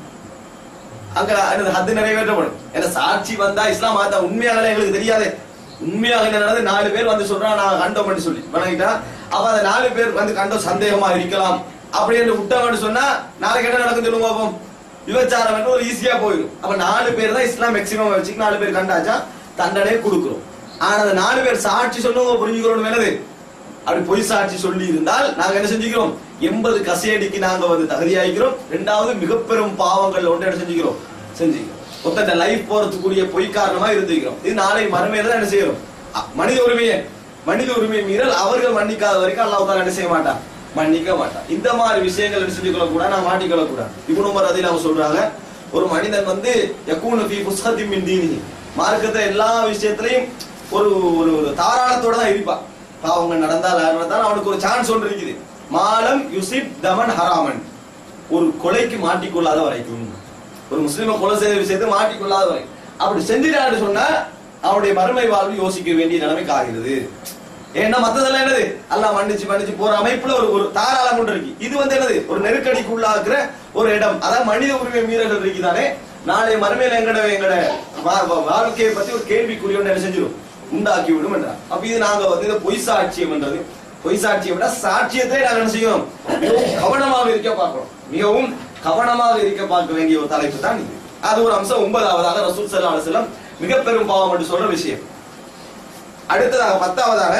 அங்க எனது ஹத்து நிறைவேற்றப்படும் ஏன்னா சாட்சி வந்தா இஸ்லாம் மாத்தா உண்மையாகல எங்களுக்கு தெரியாது உண்மையாக என்ன நடந்தது நாலு பேர் வந்து சொல்றான் நான் கண்டோம்னு சொல்லி வணங்கிட்டா அப்ப அந்த நாலு பேர் வந்து கண்டோம் சந்தேகமா இருக்கலாம் அப்படி என்று விட்டவன்னு சொன்னா நாளைக்கு என்ன நடக்கும் சொல்லுங்க பாப்போம் விபச்சாரம் என்று ஒரு ஈஸியா போயிடும் அப்ப நாலு பேர் தான் இஸ்லாம் மேக்சிமம் வச்சு நாலு பேர் கண்டாச்சா தண்டனை கொடுக்குறோம் ஆனா அந்த நாலு பேர் சாட்சி சொன்னவங்க புரிஞ்சுக்கிறோம் என்னது அப்படி பொய் சாட்சி சொல்லி இருந்தால் நாங்க என்ன செஞ்சுக்கிறோம் எண்பது கசையடிக்கு நாங்க வந்து தகுதியாகிறோம் ரெண்டாவது மிகப்பெரும் பாவங்கள் ஒன்று என்ன செஞ்சுக்கிறோம் செஞ்சுக்கிறோம் ஒருத்தன் லைஃப் போறதுக்குரிய பொய் காரணமா இருந்துக்கிறோம் இது நாளை மறுமையில தான் என்ன செய்யறோம் அ- மனித உரிமையை மனித உரிமை மீறல் அவர்கள் மன்னிக்காத வரைக்கும் அல்லாஹ் தாலா என்ன செய்ய மாட்டான் மன்னிக்க மாட்டான் இந்த மாதிரி விஷயங்கள் என்ன செஞ்சுக்கொள்ள கூட நான் மாட்டிக்கொள்ள கூடாது இவனு மறு அதில் அவங்க சொல்றாங்க ஒரு மனிதன் வந்து யக்கூனு ஃபீ ஃபுஸ்ஹத்தின் மின் தீனிஹி மார்க்கத்தை எல்லா விஷயத்திலையும் ஒரு ஒரு ஒரு தாராளத்தோட தான் இருப்பான் பாவங்கள் நடந்தால் யார் நடந்தாலும் அவனுக்கு ஒரு சான்ஸ் ஒன்று இருக்குது மாலம் யுசிப் தமன் ஹராமன் ஒரு கொலைக்கு மாட்டிக்கொள்ளாத வரைக்கும் ஒரு முஸ்லிமை கொலை செய்த விஷயத்தை மாட்டிக்கொள்ளாத வரை அப்படி செஞ்சிட்டான்னு சொன்னா அவனுடைய மறுமை வாழ்வு யோசிக்க வேண்டிய நிலைமைக்கு ஆகிறது ஏன்னா மத்ததெல்லாம் என்னது எல்லாம் மன்னிச்சு மன்னிச்சு போற அமைப்புல ஒரு ஒரு தாராளம் கொண்டு இருக்கு இது வந்து என்னது ஒரு நெருக்கடிக்கு உள்ளாக்குற ஒரு இடம் அதான் மனித உரிமை மீறல்கள் இருக்குதானே நாளை மறுமையில எங்கட எங்கட வா- வா- வாழ்க்கையை பத்தி ஒரு கேள்விக்குரிய ஒண்ணு என்ன செஞ்சிடும் உண்டாக்கி விடும் என்றார் அப்ப இது நாங்க வந்து இந்த பொய் சாட்சியம் என்றது பொய் சாட்சியம் விட சாட்சியத்தை நாங்க என்ன செய்யணும் மிகவும் கவனமாக இருக்க பார்க்கிறோம் மிகவும் கவனமாக இருக்க பார்க்க வேண்டிய ஒரு தலைப்பு தான் இது அது ஒரு அம்சம் ஒன்பதாவதாக ரசூல் ஸல்லல்லாஹு அலைஹி வஸல்லம் மிக பெரும் பாவம் என்று சொல்ற விஷயம் அடுத்ததாக பத்தாவதாக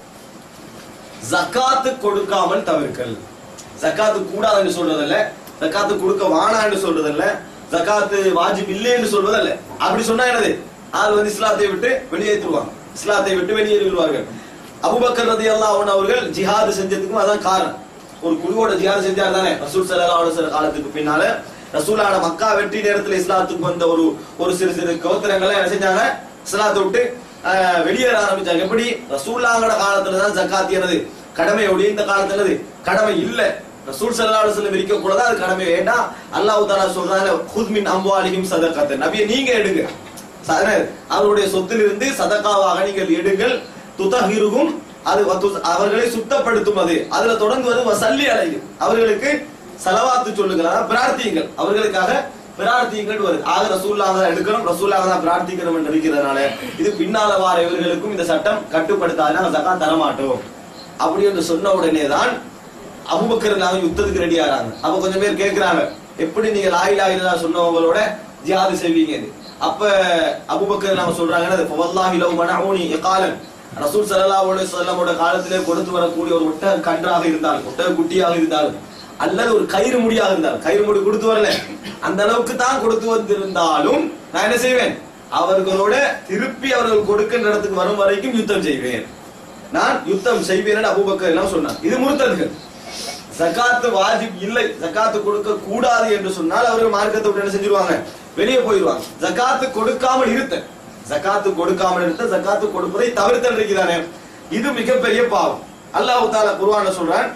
ஜக்காத்து கொடுக்காமல் தவிர்க்கல் ஜக்காத்து கூடாதுன்னு சொல்றதல்ல ஜக்காத்து கொடுக்க வானான்னு சொல்றதல்ல ஜக்காத்து வாஜிப் இல்லைன்னு சொல்வதல்ல அப்படி சொன்னா என்னது அது வந்து இஸ்லாத்தை விட்டு வெளியேற்றுவாங்க இஸ்லாத்தை விட்டு வெளியேறிவிடுவார்கள் அபூபக்கர் ரலியல்லாஹு அன்ஹு அவர்கள் ஜிஹாது செஞ்சதுக்கும் அதான் காரணம் ஒரு குழுவோட ஜிஹாது செஞ்சார் தானே ரசூல் ஸல்லல்லாஹு அலைஹி வஸல்லம் காலத்துக்கு பின்னால ரசூலான மக்கா வெற்றி நேரத்துல இஸ்லாத்துக்கு வந்த ஒரு ஒரு சிறு சிறு கோத்திரங்களை என்ன செஞ்சாங்க இஸ்லாத்தை விட்டு ஆஹ், வெளியேற ஆரம்பிச்சாங்க எப்படி ரசூல்லாங்கட காலத்துல தான் ஜக்காத் என்னது கடமையோட இந்த காலத்துல என்னது கடமை இல்ல ரசூல் ஸல்லல்லாஹு அலைஹி வஸல்லம் இருக்க கூடாது அது கடமை வேண்டாம் அல்லாஹ் தஆலா சொல்றாங்க குத் மின் அம்வாலிஹிம் சதகத் நபியே நீங்க எடுங்க ச- அவருடைய சொத்திலிருந்து சதகாவாக நீங்கள் எடுங்கள் துதஹிருகும் அது வத்து- அவர்களை சுத்தப்படுத்தும் அது அதுல தொடங்குவது வசல்லி அலையும் அவர்களுக்கு சலவாத்து சொல்லுங்கள் அதாவது பிரார்த்தியுங்கள் அவர்களுக்காக பிரார்த்தியுங்கள் வருது ஆக ரசூல்லாக தான் எடுக்கணும் ரசூல்லாக தான் பிரார்த்திக்கணும் என்று இருக்கிறதுனால இது பின்னால வார இவர்களுக்கும் இந்த சட்டம் கட்டுப்படுத்தாது நாங்க ஜகாத் தர மாட்டோம் அப்படி என்று சொன்ன உடனே தான் அபுபக்கர் நாங்க யுத்தத்துக்கு ரெடி ஆறாங்க அப்ப கொஞ்சம் பேர் கேக்குறாங்க எப்படி நீங்க லாயிலா இல்லா சொன்னவங்களோட ஜிஹாது செய்வீங்க அப்ப அபுபக்கர் நாம சொல்றாங்க வல்லாஹி லவ் மனஊனி இகாலன் ரசூல் ஸல்லல்லாஹு அலைஹி வஸல்லமோட காலத்திலே கொடுத்து வரக்கூடிய ஒரு ஒட்டக கன்றாக இருந்தாலும் ஒட்டக குட்டியாக இருந்தாலும் அல்லது ஒரு கயிறு முடியாக இருந்தாலும் கயிறு முடி கொடுத்து வரல அந்த அளவுக்கு தான் கொடுத்து வந்திருந்தாலும் நான் என்ன செய்வேன் அவர்களோட திருப்பி அவர்கள் கொடுக்கின்ற இடத்துக்கு வரும் வரைக்கும் யுத்தம் செய்வேன் நான் யுத்தம் செய்வேன் அபூபக்கர் எல்லாம் சொன்னார் இது முறுத்ததுகள் ஜகாத்து வாஜிப் இல்லை ஜகாத்து கொடுக்க கூடாது என்று சொன்னால் அவர்கள் மார்க்கத்தை விட்டு என்ன செஞ்சிருவாங்க வெளியே போயிடுவாங்க ஜகாத்து கொடுக்காமல் இருத்த ஜகாத்து கொடுக்காமல் இருத்த ஜகாத்து கொடுப்பதை தவிர்த்தல் இருக்கிறானே இது மிகப்பெரிய பாவம் அல்லாஹ் தாலா குர்ஆன்ல சொல்றான்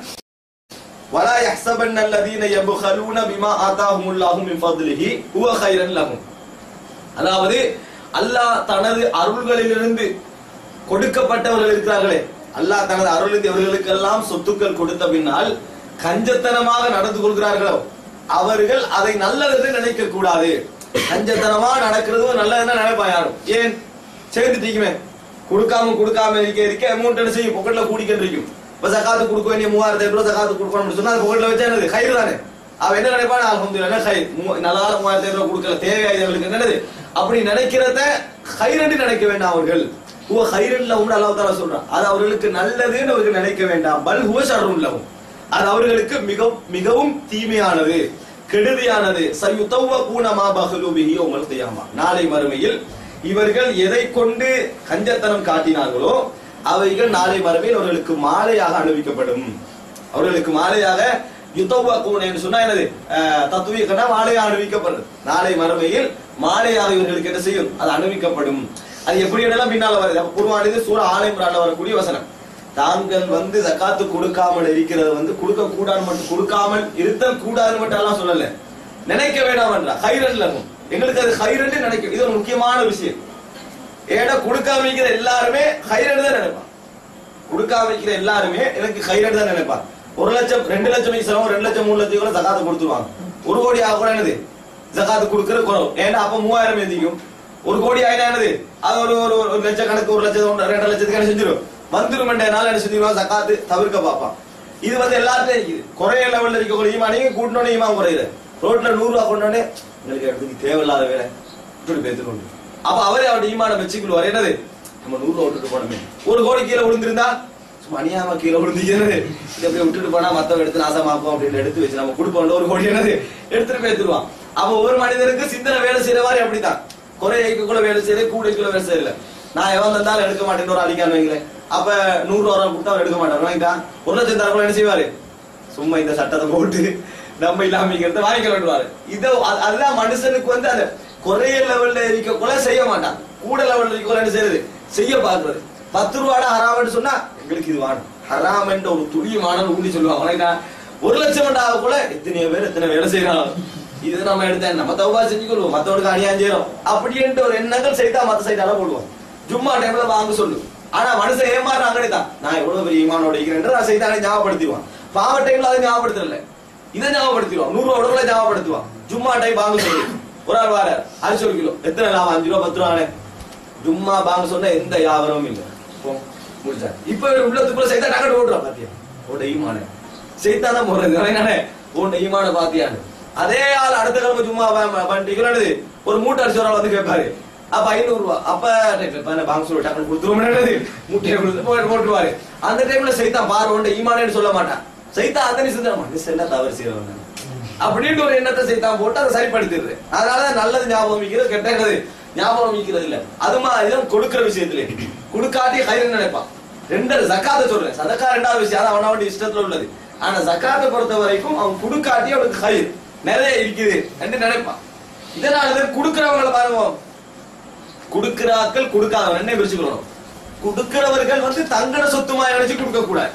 ولا يحسبن الذين يبخلون بما آتاهم الله من فضله هو خيرا لهم அதாவது அல்லாஹ் தனது அருள்களிலிருந்து கொடுக்கப்பட்டவர்கள் இருக்கிறார்களே அல்லாஹ் தனது அருளில் இவர்களுக்கெல்லாம் சொத்துக்கள் கொடுத்த பின்னால் கஞ்சத்தனமாக நடந்து கொள்கிறார்களோ அவர்கள் அதை நல்லது நினைக்க கூடாது கஞ்சத்தனமா நடக்கிறது நல்லதுன்னு நினைப்பா யாரும் ஏன் சேர்ந்துட்டீங்க கொடுக்காம கொடுக்காம இருக்க இருக்க அமௌண்ட் என்ன செய்யும் பொக்கெட்ல கூடிக்கிட்டு இருக்கும் இப்ப சகாத்து கொடுக்க வேண்டிய மூவாயிரத்தி ரூபாய் சகாத்து கொடுக்கணும்னு சொன்னா அது பொக்கெட்ல வச்சா என்னது கயிறு தானே அவன் என்ன நினைப்பான் அல்ஹம்துலில்லாஹ் கை நல்லா மூவாயிரத்தி ஐநூறு கொடுக்கல தேவையாயவர்களுக்கு என்னது அப்படி நினைக்கிறத ஹைரண்டு நினைக்க வேண்டாம் அவர்கள் ஹுவ ஹைரன் லஹும் அல்லாஹ் தஆலா சொல்றான் அது அவர்களுக்கு நல்லதுன்னு அவர்கள் நினைக்க வேண்டாம் பல் ஹுவ ஷர்ருன் லஹும் அது அவர்களுக்கு மிக மிகவும் தீமையானது கெடுதியானது சயுதவ்வகூன மா பஹலு பிஹி யௌமல் கியாமா நாளை மறுமையில் இவர்கள் எதை கொண்டு கஞ்சத்தனம் காட்டினார்களோ அவைகள் நாளை மறுமையில் அவர்களுக்கு மாலையாக அனுபவிக்கப்படும் அவர்களுக்கு மாலையாக யுத்தவக்கூன் என்று சொன்னா என்னது தத்துவீகனா மாலையாக அனுபவிக்கப்படும் நாளை மறுமையில் மாலையாக இவர்களுக்கு என்ன செய்யும் அது அனுபவிக்கப்படும் அது எப்படி எல்லாம் பின்னால வருது அப்ப குருவானது சூர ஆலயம்ரால வரக்கூடிய வசனம் தாங்கள் வந்து ஜக்காத்து கொடுக்காமல் இருக்கிறது வந்து கொடுக்க கூடாது மட்டும் கொடுக்காமல் இருத்தல் கூடாது மட்டும் எல்லாம் சொல்லல நினைக்க வேண்டாம் என்ற ஹைரன் லகும் எங்களுக்கு அது ஹைரன் நினைக்க இது ஒரு முக்கியமான விஷயம் ஏன்னா கொடுக்காம இருக்கிற எல்லாருமே ஹைரன் தான் நினைப்பான் கொடுக்காம இருக்கிற எல்லாருமே எனக்கு ஹைரன் தான் நினைப்பான் ஒரு லட்சம் ரெண்டு லட்சம் செலவு ரெண்டு லட்சம் மூணு லட்சம் கூட ஜகாத்து கொடுத்துருவாங்க ஒரு கோடி ஆக கூட என்னது ஜகாத்து கொடுக்கிற குறவு ஏன்னா அப்ப மூவாயிரம் எந்திக்கும் ஒரு கோடி ஆயினா என்னது அது ஒரு ஒரு ஒரு லட்சம் கணக்கு ஒரு லட்சம் ஒன்று, ரெண்டு லட்சத்துக்கு என்ன செஞ்சிடும் வந்துரும் நாள் என்ன செஞ்சிருவான் ஜகாத்து தவிர்க்க பார்ப்பான் இது வந்து எல்லாத்தையும் இருக்குது குறைய லெவல்ல இருக்கக்கூடிய ஈமானையும் கூட்டணும் ஈமான் குறையுது ரோட்ல நூறு ரூபா கொண்டோடனே உங்களுக்கு இடத்துக்கு தேவையில்லாத வேலை இப்படி பேத்துக்கொண்டு அப்ப அவரே அவருடைய ஈமான வச்சுக்கொள்வார் என்னது நம்ம நூறு ரூபா விட்டுட்டு போனோமே ஒரு கோடி கீழே விழுந்திருந்தா சும்மா அநியாயமா கீழே விழுந்துக்கிறது இதை போய் விட்டுட்டு போனா மத்தவங்க எடுத்து நாசமாக்கும் அப்படின்னு எடுத்து வச்சு நம்ம கொடுப்போம் ஒரு கோடி என்னது எடுத்துட்டு பேத்துருவான் அப்ப ஒரு மனிதனுக்கு சிந்தனை வேலை செய்யற மாதிரி அப்படித்தான் குறைக்கு கூட வேலை செய்யல கூடைக்குள்ள வேலை செய்யல நான் எவன் தந்தாலும் எடுக்க மாட்டேன்னு ஒரு அடிக்கான்னு வைங்களேன் அப்ப நூறு ரூபா கொடுத்தா அவர் எடுக்க மாட்டார் வாங்கிட்டான் ஒரு லட்சம் தரக்குள்ள என்ன செய்வாரு சும்மா இந்த சட்டத்தை போட்டு நம்ம இல்லாமங்கிறத வாங்கிக்கலாம்னு இத அது- அதுதான் மனுஷனுக்கு வந்து அந்த குறைய லெவல்ல இருக்க கொலை செய்ய மாட்டான் கூட லெவல்ல இருக்க கொலை செய்யறது செய்ய பாக்குறது பத்து ரூபாடா ஹராமன்னு சொன்னா எங்களுக்கு இது வேணும் ஹராம் என்ற ஒரு துணியமான ஊண்டி சொல்லுவாங்க உனக்கு நான் ஒரு லட்சம் ஆக கூட எத்தனையோ பேர் எத்தனை வேலை செய்யறாங்க இது நம்ம எடுத்த நம்ம தௌபா செஞ்சுக்கொள்வோம் மத்தவனுக்கு அநியாயம் செய்யறோம் அப்படின்ட்டு ஒரு எண்ணங்கள் செய்தா மத்த சைடால போடுவோம் ஜும்மா டைம்ல வாங்க சொல்லு ஆனா மனுஷன் ஏமாறு அங்கடிதான் நான் எவ்வளவு பெரிய ஈமானோட இருக்கிறேன் நான் செய்தானே ஞாபகப்படுத்திடுவான் பாவ டைம்ல அதை ஞாபகப்படுத்தல இதை ஞாபகப்படுத்திடுவான் நூறு ரூபா கூட ஞாபகப்படுத்துவான் ஜும்மா டைம் வாங்க சொல்லு ஒரு ஆள் வார அரிசி ஒரு கிலோ எத்தனை லாபம் அஞ்சு ரூபா பத்து ரூபானே ஜும்மா வாங்க சொன்னா எந்த வியாபாரமும் இல்லை போ, முடிச்சா இப்ப இவர் உள்ளத்துக்குள்ள செய்தா நகடு ஓடுறான் பாத்தியா ஓட ஈமானே செய்தான் தான் போறது நானே உன் ஈமான பாத்தியான்னு அதே ஆள் அடுத்த கிழமை சும்மா பண்ணிட்டு ஒரு மூட்டை அரிசி ஒரு ஆள் வந்து கேட்பாரு அப்ப ஐநூறு ரூபா அப்ப பாங்க சொல்லி டக்குனு கொடுத்துருவோம் மூட்டையை கொடுத்து போட்டு போட்டுருவாரு அந்த டைம்ல செய்தான் பாரு உண்ட ஈமானேன்னு சொல்ல மாட்டான் செய்தான் அந்த நிமிஷம் மனுஷன் என்ன தவறு செய்யறவன் அப்படின்ட்டு ஒரு எண்ணத்தை செய்தான் போட்டு அதை சரிப்படுத்திடுது அதனாலதான் நல்லது ஞாபகம் வைக்கிறது கெட்டது ஞாபகம் வைக்கிறது இல்ல அது மாதிரி கொடுக்கிற விஷயத்துல கொடுக்காட்டி கயிறு நினைப்பான் ரெண்டு ஜக்காத்தை சொல்றேன் சதக்கா ரெண்டாவது விஷயம் அது அவனோட இஷ்டத்துல உள்ளது ஆனா ஜக்காத்தை பொறுத்த வரைக்கும் அவன் கொடுக்காட்டி அவனுக்கு கயிறு நிறைய இருக்குது என்று நினைப்பான் இதனாலதான் கொடுக்கிறவங்களை பாருங்க கொடுக்கிறாக்கள் கொடுக்காதவன் என்ன பிரிச்சுக்கணும் கொடுக்கிறவர்கள் வந்து தங்கட சொத்துமா நினைச்சு கொடுக்க கூடாது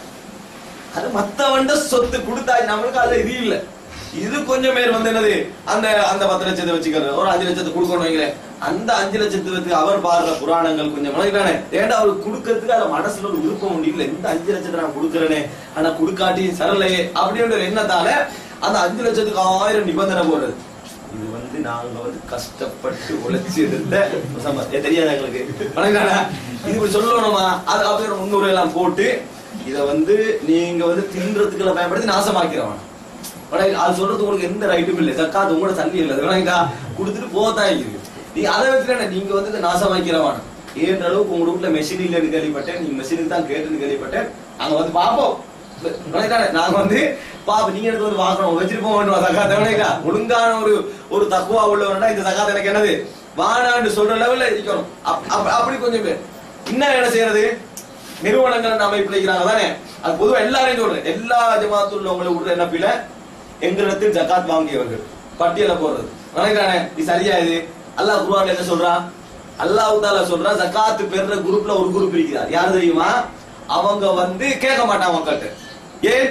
அது மத்தவன்ட சொத்து கொடுத்தா நம்மளுக்கு அதுல இது இல்ல இது கொஞ்சம் பேர் வந்து என்னது அந்த அந்த பத்து லட்சத்தை வச்சுக்கிறது ஒரு அஞ்சு லட்சத்தை கொடுக்கணும் வைங்களேன் அந்த அஞ்சு லட்சத்துக்கு அவர் பாடுற புராணங்கள் கொஞ்சம் மனதானே ஏன்டா அவருக்கு கொடுக்கறதுக்கு அதுல மனசுல ஒரு விருப்பம் உண்டு இல்ல இந்த அஞ்சு லட்சத்தை நான் கொடுக்கறேனே ஆனா கொடுக்காட்டி சரலையே அப்படின்ற எண்ணத்தால அந்த அஞ்சு லட்சத்துக்கு ஆயிரம் நிபந்தனை போடுறது இது வந்து நாங்க வந்து கஷ்டப்பட்டு உழைச்சி இருந்த சம்பா- ஏ, தெரியாது எங்களுக்கு வணக்கம் இது இப்படி சொல்லணுமா அது அப்படியே ஒரு முன்னூறு எல்லாம் போட்டு இத வந்து நீங்க வந்து தின்றதுக்குள்ள பயன்படுத்தி நாசமாக்கிறவன் வணக்கம் அது சொல்றது உங்களுக்கு எந்த ரைட்டும் இல்லை சக்காத்து உங்களோட தள்ளி இல்லை வணக்கம் கொடுத்துட்டு போதான் இருக்கு நீ அதை வச்சுட்டு நீங்க வந்து இதை நாசமாக்கிறவன் ஏன்ற அளவுக்கு உங்க வீட்டுல மெஷின் இல்லைன்னு கேள்விப்பட்டேன் நீங்க மெஷினுக்கு தான் கேட்டுன்னு கேள்விப்பட்டேன் அங்க வந்து பாப்போம் வணக்கம் நாங்க வந்து பாப்ப நீங்க எடுத்து வந்து வாங்கணும் வச்சுட்டு போக வேண்டும் சக்காத்த வணக்கா ஒழுங்கான ஒரு ஒரு தக்குவா உள்ளவனா இந்த சக்காத்த எனக்கு என்னது வானான்னு சொல்ற லெவல்ல இருக்கணும் அப்- அப்- அப்படி கொஞ்சம் பேர் இன்னும் என்ன செய்யறது நிறுவனங்கள் அமைப்புல இருக்கிறாங்க தானே அது பொதுவா எல்லாரையும் சொல்றேன் எல்லா ஜமாத்துல உங்களை விடுற என்னப்பில எங்களிடத்தில் ஜகாத் வாங்கியவர்கள் பட்டியல போடுறது வணக்கானே இது சரியா இது அல்லாஹ் குர்ஆன்ல என்ன சொல்றான் அல்லாஹ் தாலா சொல்றான் ஜகாத் பெறுற குரூப்ல ஒரு குரூப் இருக்கிறார் யார் தெரியுமா அவங்க வந்து கேட்க மாட்டாங்க மக்கள்கிட்ட ஏன்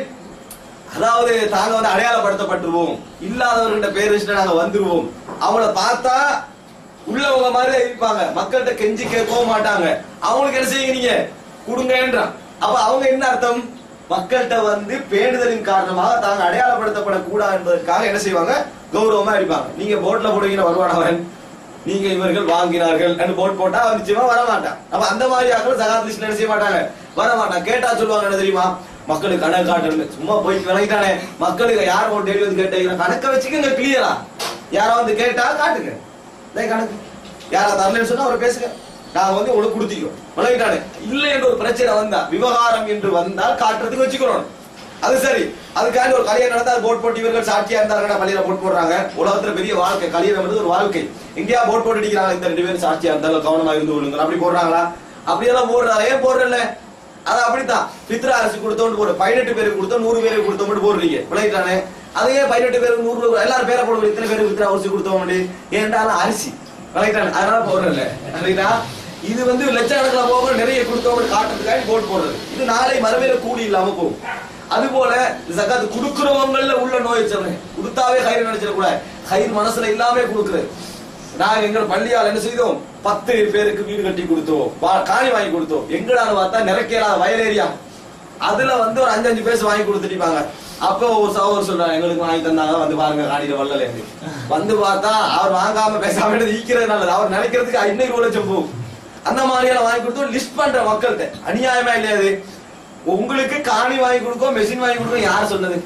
அதாவது தாங்க வந்து அடையாளப்படுத்தப்பட்டுருவோம் இல்லாதவர்கிட்ட பேர் வச்சுட்டு நாங்க வந்துருவோம் அவங்கள பார்த்தா உள்ளவங்க மாதிரி இருப்பாங்க மக்கள்கிட்ட கெஞ்சி கேட்கவும் மாட்டாங்க அவங்களுக்கு என்ன செய்யுங்க நீங்க கொடுங்கன்றான் அப்ப அவங்க என்ன அர்த்தம் மக்கள்கிட்ட வந்து பேணுதலின் காரணமாக தாங்க அடையாளப்படுத்தப்படக்கூடாது என்பதற்காக என்ன செய்வாங்க கௌரவமா இருப்பாங்க நீங்க போட்ல போடுவீங்க வருவானவன் நீங்க இவர்கள் வாங்கினார்கள் போட் போட்டா அவன் நிச்சயமா வர மாட்டான் அப்ப அந்த மாதிரி ஆட்கள் சகாத் லிஸ்ட்ல என்ன செய்ய மாட்டாங்க வர மாட்டான் கேட்டா சொல்லுவாங்க என்ன தெரியுமா மக்களுக்கு கணக்கு காட்டணும் சும்மா போய் விளங்கிட்டானே மக்களுக்கு யார் ஓட்டு டெய்லி வந்து கேட்டீங்க கணக்க வச்சுக்கங்க கிளியரா யாரா வந்து கேட்டா காட்டுங்க டேய் கணக்கு யாரா தரலன்னு சொன்னா அவரை பேசுங்க நான் வந்து உனக்கு கொடுத்திக்கோ விளங்கிட்டானே இல்லை என்று ஒரு பிரச்சனை வந்தா விவகாரம் என்று வந்தால் காட்டுறதுக்கு வச்சுக்கிறோம் அது சரி அதுக்காண்டி ஒரு கல்யாணம் நடந்தா போட் போட்டு இவர்கள் சாட்சியா இருந்தாங்க பள்ளியில போட் போடுறாங்க உலகத்துல பெரிய வாழ்க்கை கல்யாணம் வந்து ஒரு வாழ்க்கை எங்கேயா போட் போட்டு அடிக்கிறாங்க இந்த ரெண்டு பேரும் சாட்சியா இருந்தாலும் கவனமா இருந்து கொள்ளுங்கள் அப்படி போடுறாங்களா அப்படியெல்லாம் போடுறாங்க ஏன் போடுறல அது அப்படித்தான் பித்ரா அரசு கொடுத்தோன்னு போடு பதினெட்டு பேருக்கு கொடுத்தோம் நூறு பேருக்கு கொடுத்தோம் போடுறீங்க விளையிட்டானே அதையே பதினெட்டு பேருக்கு நூறு பேர் எல்லாரும் பேரை போடுவோம் இத்தனை பேருக்கு பித்ரா அரிசி கொடுத்தோம் ஏன்டாலும் அரிசி விளையிட்டானே அதனால போடுறல சரிங்களா இது வந்து லட்சக்கணக்கில் போக நிறைய கொடுத்தவங்க காட்டுறதுக்காக போட் போடுறது இது நாளை மறுமையில கூலி இல்லாம போகும் அது போல ஜகாத் குடுக்கிறவங்கல உள்ள நோய் சொல்றேன் கொடுத்தாவே கயிறு நினைச்சிடக்கூடாது கயிறு மனசுல இல்லாம கொடுக்குறது நாங்க எங்கள் பள்ளியால் என்ன செய்தோம் பத்து பேருக்கு வீடு கட்டி கொடுத்தோம் வா- காணி வாங்கி கொடுத்தோம் எங்கடான்னு பார்த்தா நிறக்கேலாத வயல் ஏரியா அதுல வந்து ஒரு அஞ்சு அஞ்சு பேர் வாங்கி கொடுத்துட்டிப்பாங்க அப்போ ஒரு சகோதரர் சொல்றாங்க எங்களுக்கு வாங்கி தந்தாங்க வந்து பாருங்க காணியில வள்ளல இருந்து வந்து பார்த்தா அவர் வாங்காம பேசாம எடுத்து ஈக்கிறது நல்லது அவர் நினைக்கிறதுக்கு ஐநூறு லட்சம் போகும் அந்த மாதிரியெல்லாம் வாங்கி கொடுத்து லிஸ்ட் பண்ற மக்கள்கிட்ட அநியாயமா இல்லையா அது உங்களுக்கு காணி வாங்கி கொடுக்கும் மெஷின் வாங்கி கொடுக்கும் யார் சொன்னது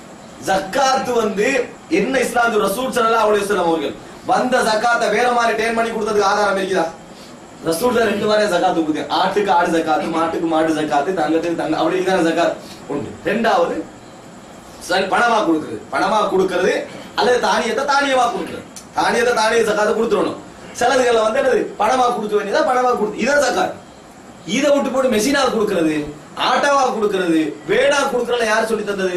ஜக்காத் வந்து என்ன இஸ்லாம் ரசூல் ஸல்லல்லாஹு அலைஹி வஸல்லம் அவர்கள் வந்த ஜக்காத்தை வேற மாதிரி டேன் பண்ணி கொடுத்ததுக்கு ஆதாரம் இருக்குதா ரசூல் ரெண்டு மாதிரி ஜக்காத் கொடுத்தேன் ஆட்டுக்கு ஆடு ஜக்காத்து மாட்டுக்கு மாட்டு ஜக்காத்து தங்கத்துக்கு தங்க அப்படி தானே ஜக்காத் உண்டு ரெண்டாவது சரி பணமா கொடுக்குறது பணமா கொடுக்கிறது அல்லது தானியத்தை தானியமா கொடுக்குறது தானியத்தை தானிய ஜக்காத்தை கொடுத்துடணும் சிலதுகளை வந்து என்னது பணமா கொடுக்க வேண்டியதா பணமா கொடுத்து இதான் ஜக்காத் இதை விட்டு போட்டு மெஷினா கொடுக்கிறது ஆட்டாவா கொடுக்கிறது வேடா கொடுக்கறதுல யார் சொல்லி தந்தது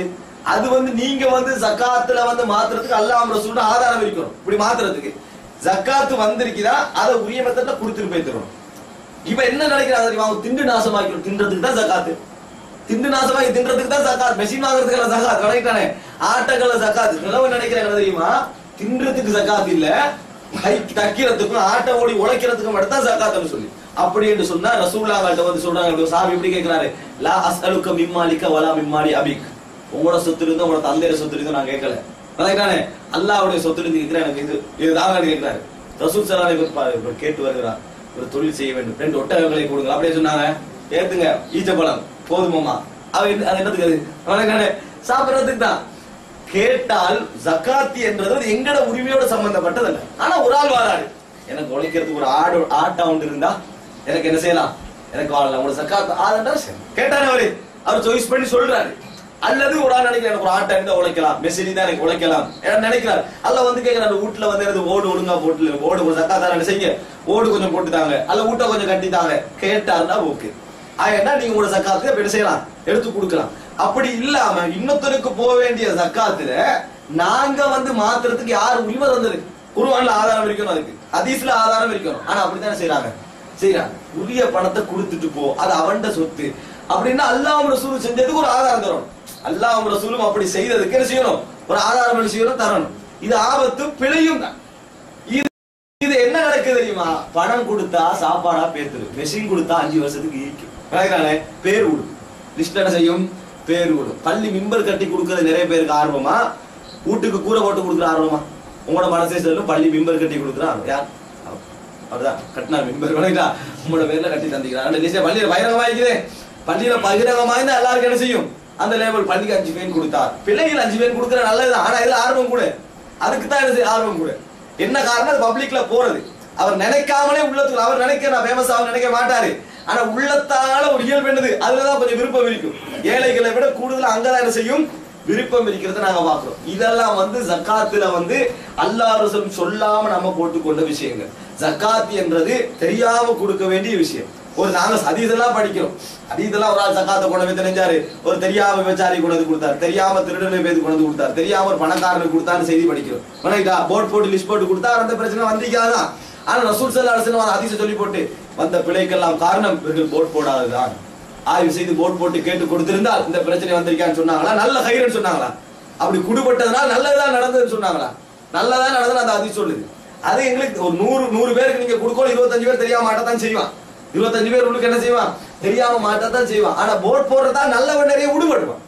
அது வந்து நீங்க வந்து ஜக்காத்துல வந்து மாத்துறதுக்கு அல்லாஹ் ரசூல்னு ஆதாரம் இருக்கணும் இப்படி மாத்துறதுக்கு ஜக்காத்து வந்திருக்குதா அதை உரிய மெத்தட்ல கொடுத்துட்டு போய் தரணும் இப்ப என்ன நினைக்கிறாங்க தெரியுமா அவங்க திண்டு நாசமாக்கணும் தின்றதுக்கு தான் ஜக்காத்து திண்டு நாசமாக்கி தின்றதுக்கு தான் ஜக்காத் மெஷின் வாங்குறதுக்கு ஜக்காத் கணக்கிட்டானே ஆட்டங்கள்ல ஜக்காத் நிலவு நினைக்கிறாங்க என்ன தெரியுமா தின்றதுக்கு ஜக்காத் இல்ல கை தைக்கிறதுக்கும் ஆட்டை ஓடி உழைக்கிறதுக்கும் மட்டும் தான் ஜக்காத்னு சொல்லி அப்படி என்று சொன்னா ரசூல்லாங்கள்ட்ட வந்து சொல்றாங்க சாமி எப்படி கேட்கிறாரு லா அஸ்அலுக்க மிம்மாலிக்க வலா மிம்மாலி அபிக் உங்களோட சொத்து இருந்து உங்களோட தந்தையோட சொத்து இருந்து நான் கேட்கல கரெக்டானே அல்லாஹ்வுடைய சொத்து இருந்து கேட்கிறேன் எனக்கு இது இதுதான் கேட்கிறாரு ரசூல் சலாலை இவர் கேட்டு வருகிறார் ஒரு தொழில் செய்ய வேண்டும் ரெண்டு ஒட்டகங்களை கொடுங்க அப்படியே சொன்னாங்க ஏத்துங்க ஈச்சப்பழம் போதுமாமா அவ என்ன- அது என்னதுக்கு அது வணக்கண்ணே சாப்பிடுறதுக்கு தான் கேட்டால் ஜக்காத்தி என்றது அது எங்கட உரிமையோட சம்பந்தப்பட்டது அல்ல ஆனா ஒரு ஆள் வாராரு எனக்கு உழைக்கிறதுக்கு ஒரு ஆடு ஆட்டா ஒன்று இருந்தா எனக்கு என்ன செய்யலாம் எனக்கு வாழலாம் உங்களோட ஜக்காத் ஆதண்டா சரி கேட்டாரு அவரு அவர் சாய்ஸ் பண்ணி சொல்றாரு அல்லது ஒரு ஆள் நினைக்கிறேன் எனக்கு ஒரு ஆட்டை இருந்தா உழைக்கலாம் மெஷினி தான் எனக்கு உழைக்கலாம் ஏன்னா நினைக்கிறார் அல்ல வந்து கேட்கிறாரு வீட்டுல வந்து எனக்கு ஓடு ஒழுங்கா போட்டு ஓடு ஒரு சக்காத்தார செய்ய ஓடு கொஞ்சம் போட்டுட்டாங்க அல்ல வீட்டை கொஞ்சம் கட்டிட்டாங்க கேட்டாருன்னா ஓகே ஆனா நீங்க உங்களோட சக்காத்துல இப்ப என்ன செய்யலாம் எடுத்து கொடுக்கலாம் அப்படி இல்லாம இன்னொருத்தருக்கு போக வேண்டிய சக்காத்துல நாங்க வந்து மாத்துறதுக்கு யார் உரிமை தந்தது குருவான்ல ஆதாரம் இருக்கணும் அதுக்கு ஹதீஸ்ல ஆதாரம் இருக்கணும் ஆனா அப்படித்தானே செய்றாங்க செய்யறாங்க உரிய பணத்தை கொடுத்துட்டு போ அது அவன்ட சொத்து அப்படின்னா அல்லாஹ் ரசூல் செஞ்சதுக்கு ஒரு ஆதாரம் தரணும் அல்லாஹ் ரசூலும் அப்படி செய்ததுக்கு என்ன செய்யணும் ஒரு ஆதாரம் என்ன செய்யணும் தரணும் இது ஆபத்து பிழையும் தான் இது இது என்ன நடக்குது தெரியுமா பணம் கொடுத்தா சாப்பாடா பேத்துரு மெஷின் கொடுத்தா அஞ்சு வருஷத்துக்கு ஈக்கும் கரெக்டானே பேர் விடும் லிஸ்ட் என்ன செய்யும் பேர் விடும் பள்ளி மிம்பர் கட்டி கொடுக்கறது நிறைய பேருக்கு ஆர்வமா வீட்டுக்கு கூரை போட்டு கொடுக்குற ஆர்வமா உங்களோட மனசே சொல்லும் பள்ளி மிம்பர் கட்டி கொடுக்குற ஆர்வம் யார் அவர். அவர்தான் கட்டினார் மிம்பர் கணக்கா உங்களோட பேர்ல கட்டி தந்திக்கிறார் நிச்சயம் பள்ளியில பகிரங்கமா இருக்குது பள்ளியில பகிரங்கமா இருந்தா எல்லாருக்கும் என்ன செய்யும் அந்த லேபிள் பள்ளிக்கு அஞ்சு பேர் கொடுத்தார் பிள்ளைகள் அஞ்சு பேர் கொடுக்குற நல்லதுதான் ஆனா இதுல ஆர்வம் கூட அதுக்கு தான் என்ன செய்ய ஆர்வம் கூட என்ன காரணம் அது பப்ளிக்ல போறது அவர் நினைக்காமலே உள்ளத்துக்கு அவர் நினைக்க நான் ஃபேமஸ் ஆக நினைக்க மாட்டாரு ஆனா உள்ளத்தால ஒரு இயல்பு என்னது அதுலதான் கொஞ்சம் விருப்பம் இருக்கும் ஏழைகளை விட கூடுதல் அங்கதான் என்ன செய்யும் விருப்பம் இருக்கிறத நாங்க பாக்குறோம் இதெல்லாம் வந்து ஜக்காத்துல வந்து அல்லாஹ் ரசூல் சொல்லாம நம்ம போட்டுக்கொண்ட விஷயங்கள் ஜக்காத் என்றது தெரியாம கொடுக்க வேண்டிய விஷயம் ஒரு நாங்க ஹதீஸெல்லாம் படிக்கிறோம் ஹதீஸெல்லாம் ஒரு ஆள் ஜக்காத்தை கொண்டு போய் தெரிஞ்சாரு ஒரு தெரியாம விபச்சாரி கொண்டு வந்து கொடுத்தாரு தெரியாம திருடனை பேர் கொண்டு வந்து கொடுத்தாரு தெரியாம ஒரு பணக்காரனுக்கு கொடுத்தாரு செய்தி படிக்கிறோம் வணக்கா போர்ட் போட்டு லிஸ்ட் போட்டு கொடுத்தா அந்த பிரச்சனை வந்திருக்காதான் ஆனா ரசூல் சல்லா அலிஸ்லாம் ஹதீஸை சொல்லி போட்டு வந்த பிழைக்கெல்லாம் காரணம் இவர்கள் போட் போடாததுதான் ஆய்வு செய்து போட் போட்டு கேட்டு கொடுத்திருந்தால் இந்த பிரச்சனை வந்திருக்கான்னு சொன்னாங்களா நல்ல ஹைரன் சொன்னாங்களா அப்படி குடுபட்டதுனால நல்லதுதான் நடந்ததுன்னு சொன்னாங்களா நல்லதா நடந்தது அந்த அதிகம் சொல்லுது அது எங்களுக்கு ஒரு நூறு நூறு பேருக்கு நீங்க கொடுக்கணும் இருபத்தஞ்சு பேர் தெரியாம மாட்டத்தான் செய்வான் இருபத்தஞ்சு பேர் உள்ளுக்கு என்ன செய்வான் தெரியாம மாட்டத்தான் செய்வான் ஆனா போட் போடுறதா நல்லவன் நிறைய விடுபடுவான்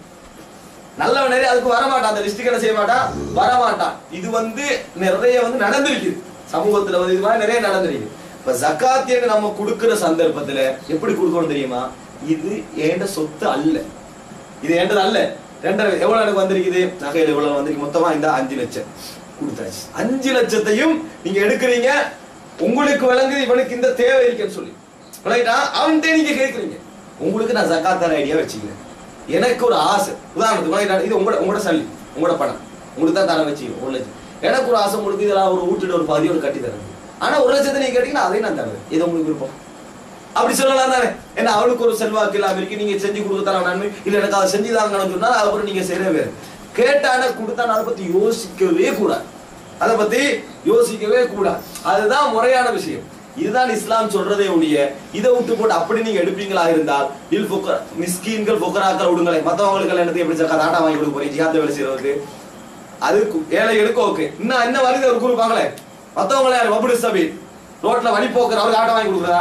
நல்லவன் நிறைய அதுக்கு வரமாட்டான் அந்த லிஸ்ட்டுக்கு என்ன செய்ய மாட்டான் வரமாட்டான் இது வந்து நிறைய வந்து நடந்திருக்குது சமூகத்துல வந்து இது மாதிரி நிறைய நடந்திருக்கு இப்ப ஜக்காத் என்று நம்ம கொடுக்கிற சந்தர்ப்பத்துல எப்படி கொடுக்கணும் தெரியுமா இது ஏண்ட சொத்து அல்ல இது ஏண்டது அல்ல ரெண்டரை எவ்வளவு எனக்கு வந்திருக்குது நகையில எவ்வளவு வந்திருக்கு மொத்தமா இந்த அஞ்சு லட்சம் கொடுத்தாச்சு அஞ்சு லட்சத்தையும் நீங்க எடுக்கிறீங்க உங்களுக்கு விளங்குது இவனுக்கு இந்த தேவை இருக்குன்னு சொல்லி ரைட்டா அவன்கிட்ட நீங்க கேட்குறீங்க உங்களுக்கு நான் ஜக்காத் தர ஐடியா வச்சுக்கிறேன் எனக்கு ஒரு ஆசை உதாரணத்துக்கு right ஆ, இது உங்களோட உங்களோட சல்லி உங்களோட பணம் உங்களுக்கு தான் தர வச்சுக்கிறேன் ஒரு லட்சம் எனக்கு ஒரு ஆசை உங்களுக்கு இதெல்லாம் ஒரு வீட்டுல ஒரு பாதியோட கட்டி தரேன் ஆனா ஒரு லட்சத்தை நீங்க கேட்டீங்கன்னா அதையும் நான் தருவேன் இது உங்களுக்கு விருப்பம் அப்படி சொல்லலாம் தானே ஏன்னா அவளுக்கு ஒரு செல்வாக்கு இல்லாம இருக்கு நீங்க செஞ்சு கொடுத்தாலும் நன்மை இல்ல எனக்கு அதை செஞ்சு தாங்கன்னு சொன்னா அப்புறம் நீங்க செய்யவே கேட்டான கொடுத்தா அதை பத்தி யோசிக்கவே கூடாது அதை பத்தி யோசிக்கவே கூடாது அதுதான் முறையான விஷயம் இதுதான் இஸ்லாம் சொல்றதே ஒழிய இதை விட்டு போட்டு அப்படி நீங்க எடுப்பீங்களா இருந்தால் இல் ஃபுக்க மிஸ்கீன்கள் ஃபுக்கராக்கள் விடுங்களேன் மத்தவங்களுக்கு என்னத்தை எப்படி சக்கா ஆட்டா வாங்கி கொடுக்க போறீங்க ஜிஹாத் வேலை செய்யறதுக்கு அது கு- ஏழை எடுக்க ஓகே இன்னும் என்ன வருது ஒரு குரூப்பாங்களே மத்தவங்கள யாரு வபுடு சபி ரோட்ல வழி போக்குற அவருக்கு ஆட்டோ வாங்கி கொடுக்குறதா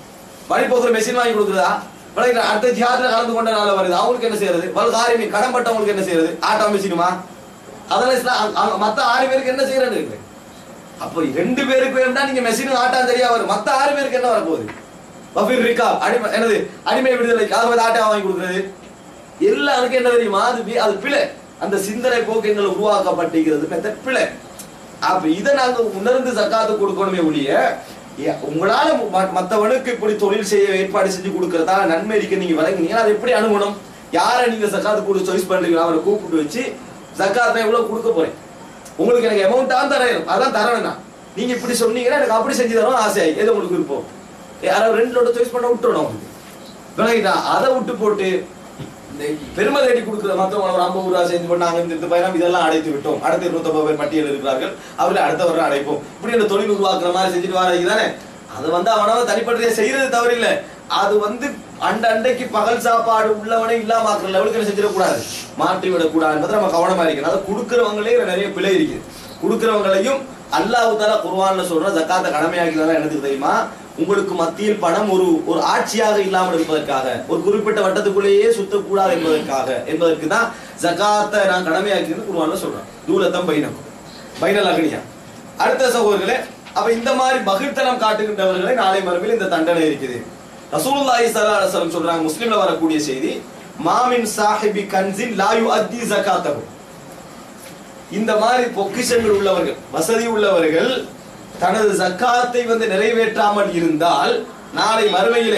வழி போக்குற மெஷின் வாங்கி கொடுக்குறதா விளையாட்டு அடுத்த ஜிஹாத்ல கலந்து கொண்ட நாள் வருது அவங்களுக்கு என்ன செய்யறது வல் காரிமி கடன் பட்டவங்களுக்கு என்ன செய்யறது ஆட்டோ மெஷினுமா அதெல்லாம் இஸ்லாம் அங்க- அங்க மத்த ஆறு பேருக்கு என்ன செய்யறது இருக்கு அப்போ ரெண்டு பேருக்கு வேணும்னா நீங்க மெஷின் ஆட்டா தெரியா வரும் மத்த ஆறு பேருக்கு என்ன வரப்போகுது வஃபீர் ரிகா அடிமை என்னது அடிமை விடுதலைக்கு அதாவது ஆட்டா வாங்கி கொடுக்குறது எல்லாருக்கும் என்ன தெரியுமா அது வி- அது பிழை அந்த சிந்தனை போக்கு எங்களை உருவாக்கப்பட்டிருக்கிறது மெத்தட் பிழை அப்ப இதை நாங்க உணர்ந்து சக்காத்து கொடுக்கணுமே ஒழிய ஏ- உங்களால ம- மத்தவனுக்கு இப்படி தொழில் செய்ய ஏற்பாடு செஞ்சு கொடுக்கறதா நன்மை இருக்கு நீங்க வழங்குனீங்கன்னா அதை எப்படி அணுகணும் யாரை நீங்க சக்காத்து கூட சாய்ஸ் பண்றீங்களோ அவரை கூப்பிட்டு வச்சு சக்காத்தை எவ்வளவு கொடுக்க போறேன் உங்களுக்கு எனக்கு அமௌண்ட் தான் தரணும் அதான் தரணும் நான் நீங்க இப்படி சொன்னீங்கன்னா எனக்கு அப்படி செஞ்சு தரணும் ஆசை எது உங்களுக்கு விருப்பம் யாராவது ரெண்டு லோட்ட சாய்ஸ் பண்ண விட்டுறணும் உங்களுக்கு விளங்கிட்டா அதை விட்டு போட்டு இந்த பெருமை தேடி கொடுக்குற மற்றவங்க ஒரு ஐம்பது ரூபா செஞ்சு போட்டு நாங்கள் இந்த பயணம் இதெல்லாம் அடைத்து விட்டோம் அடுத்த இருநூத்தம்பது பேர் பட்டியல் இருக்கிறார்கள் அவர்களை அடுத்த வருடம் அடைப்போம் இப்படி அந்த தொழில் உருவாக்குற மாதிரி செஞ்சுட்டு வராங்க தானே அது வந்து அவனவ தனிப்பட்டதை செய்யறது தவறு இல்ல அது வந்து அண்ட அண்டைக்கு பகல் சாப்பாடு உள்ளவனே இல்லாம ஆக்குற லெவலுக்கு என்ன செஞ்சிடக்கூடாது மாற்றி விடக்கூடாது என்பதை நம்ம கவனமா இருக்கணும் அதை கொடுக்குறவங்களே நிறைய பிழை இருக்குது கொடுக்குறவங்களையும் அல்லாஹ் தாலா குர்ஆன்ல சொல்ற ஜக்காத்தை கடமையாக்கிறதா எனக்கு தெரியுமா உங்களுக்கு மத்தியில் பணம் ஒரு ஒரு ஆட்சியாக இல்லாமல் இருப்பதற்காக ஒரு குறிப்பிட்ட வட்டத்துக்குள்ளேயே சுத்தக்கூடாது என்பதற்காக என்பதற்கு தான் ஜக்காத்தை நான் கடமையாக்கிறது குர்ஆன்ல சொல்றேன் தூலத்தம் பைனக்கும் பைனல் அக்னியா அடுத்த சகோதரர்களே அப்ப இந்த மாதிரி பகிர்த்தனம் காட்டுகின்றவர்களை நாளை மறுமையில் இந்த தண்டனை இருக்குது ரசூலுல்லாஹி ஸல்லல்லாஹு அலைஹி வஸல்லம் சொல்றாங்க முஸ்லிம்ல வரக்கூடிய செய்தி மாமின் சாஹிபி கன்சின் லா யுஅத்தி ஜகாத்தஹு இந்த மாதிரி பொக்கிஷங்கள் உள்ளவர்கள் வசதி உள்ளவர்கள் தனது ஜக்காத்தை வந்து நிறைவேற்றாமல் இருந்தால் நாளை மறுமையிலே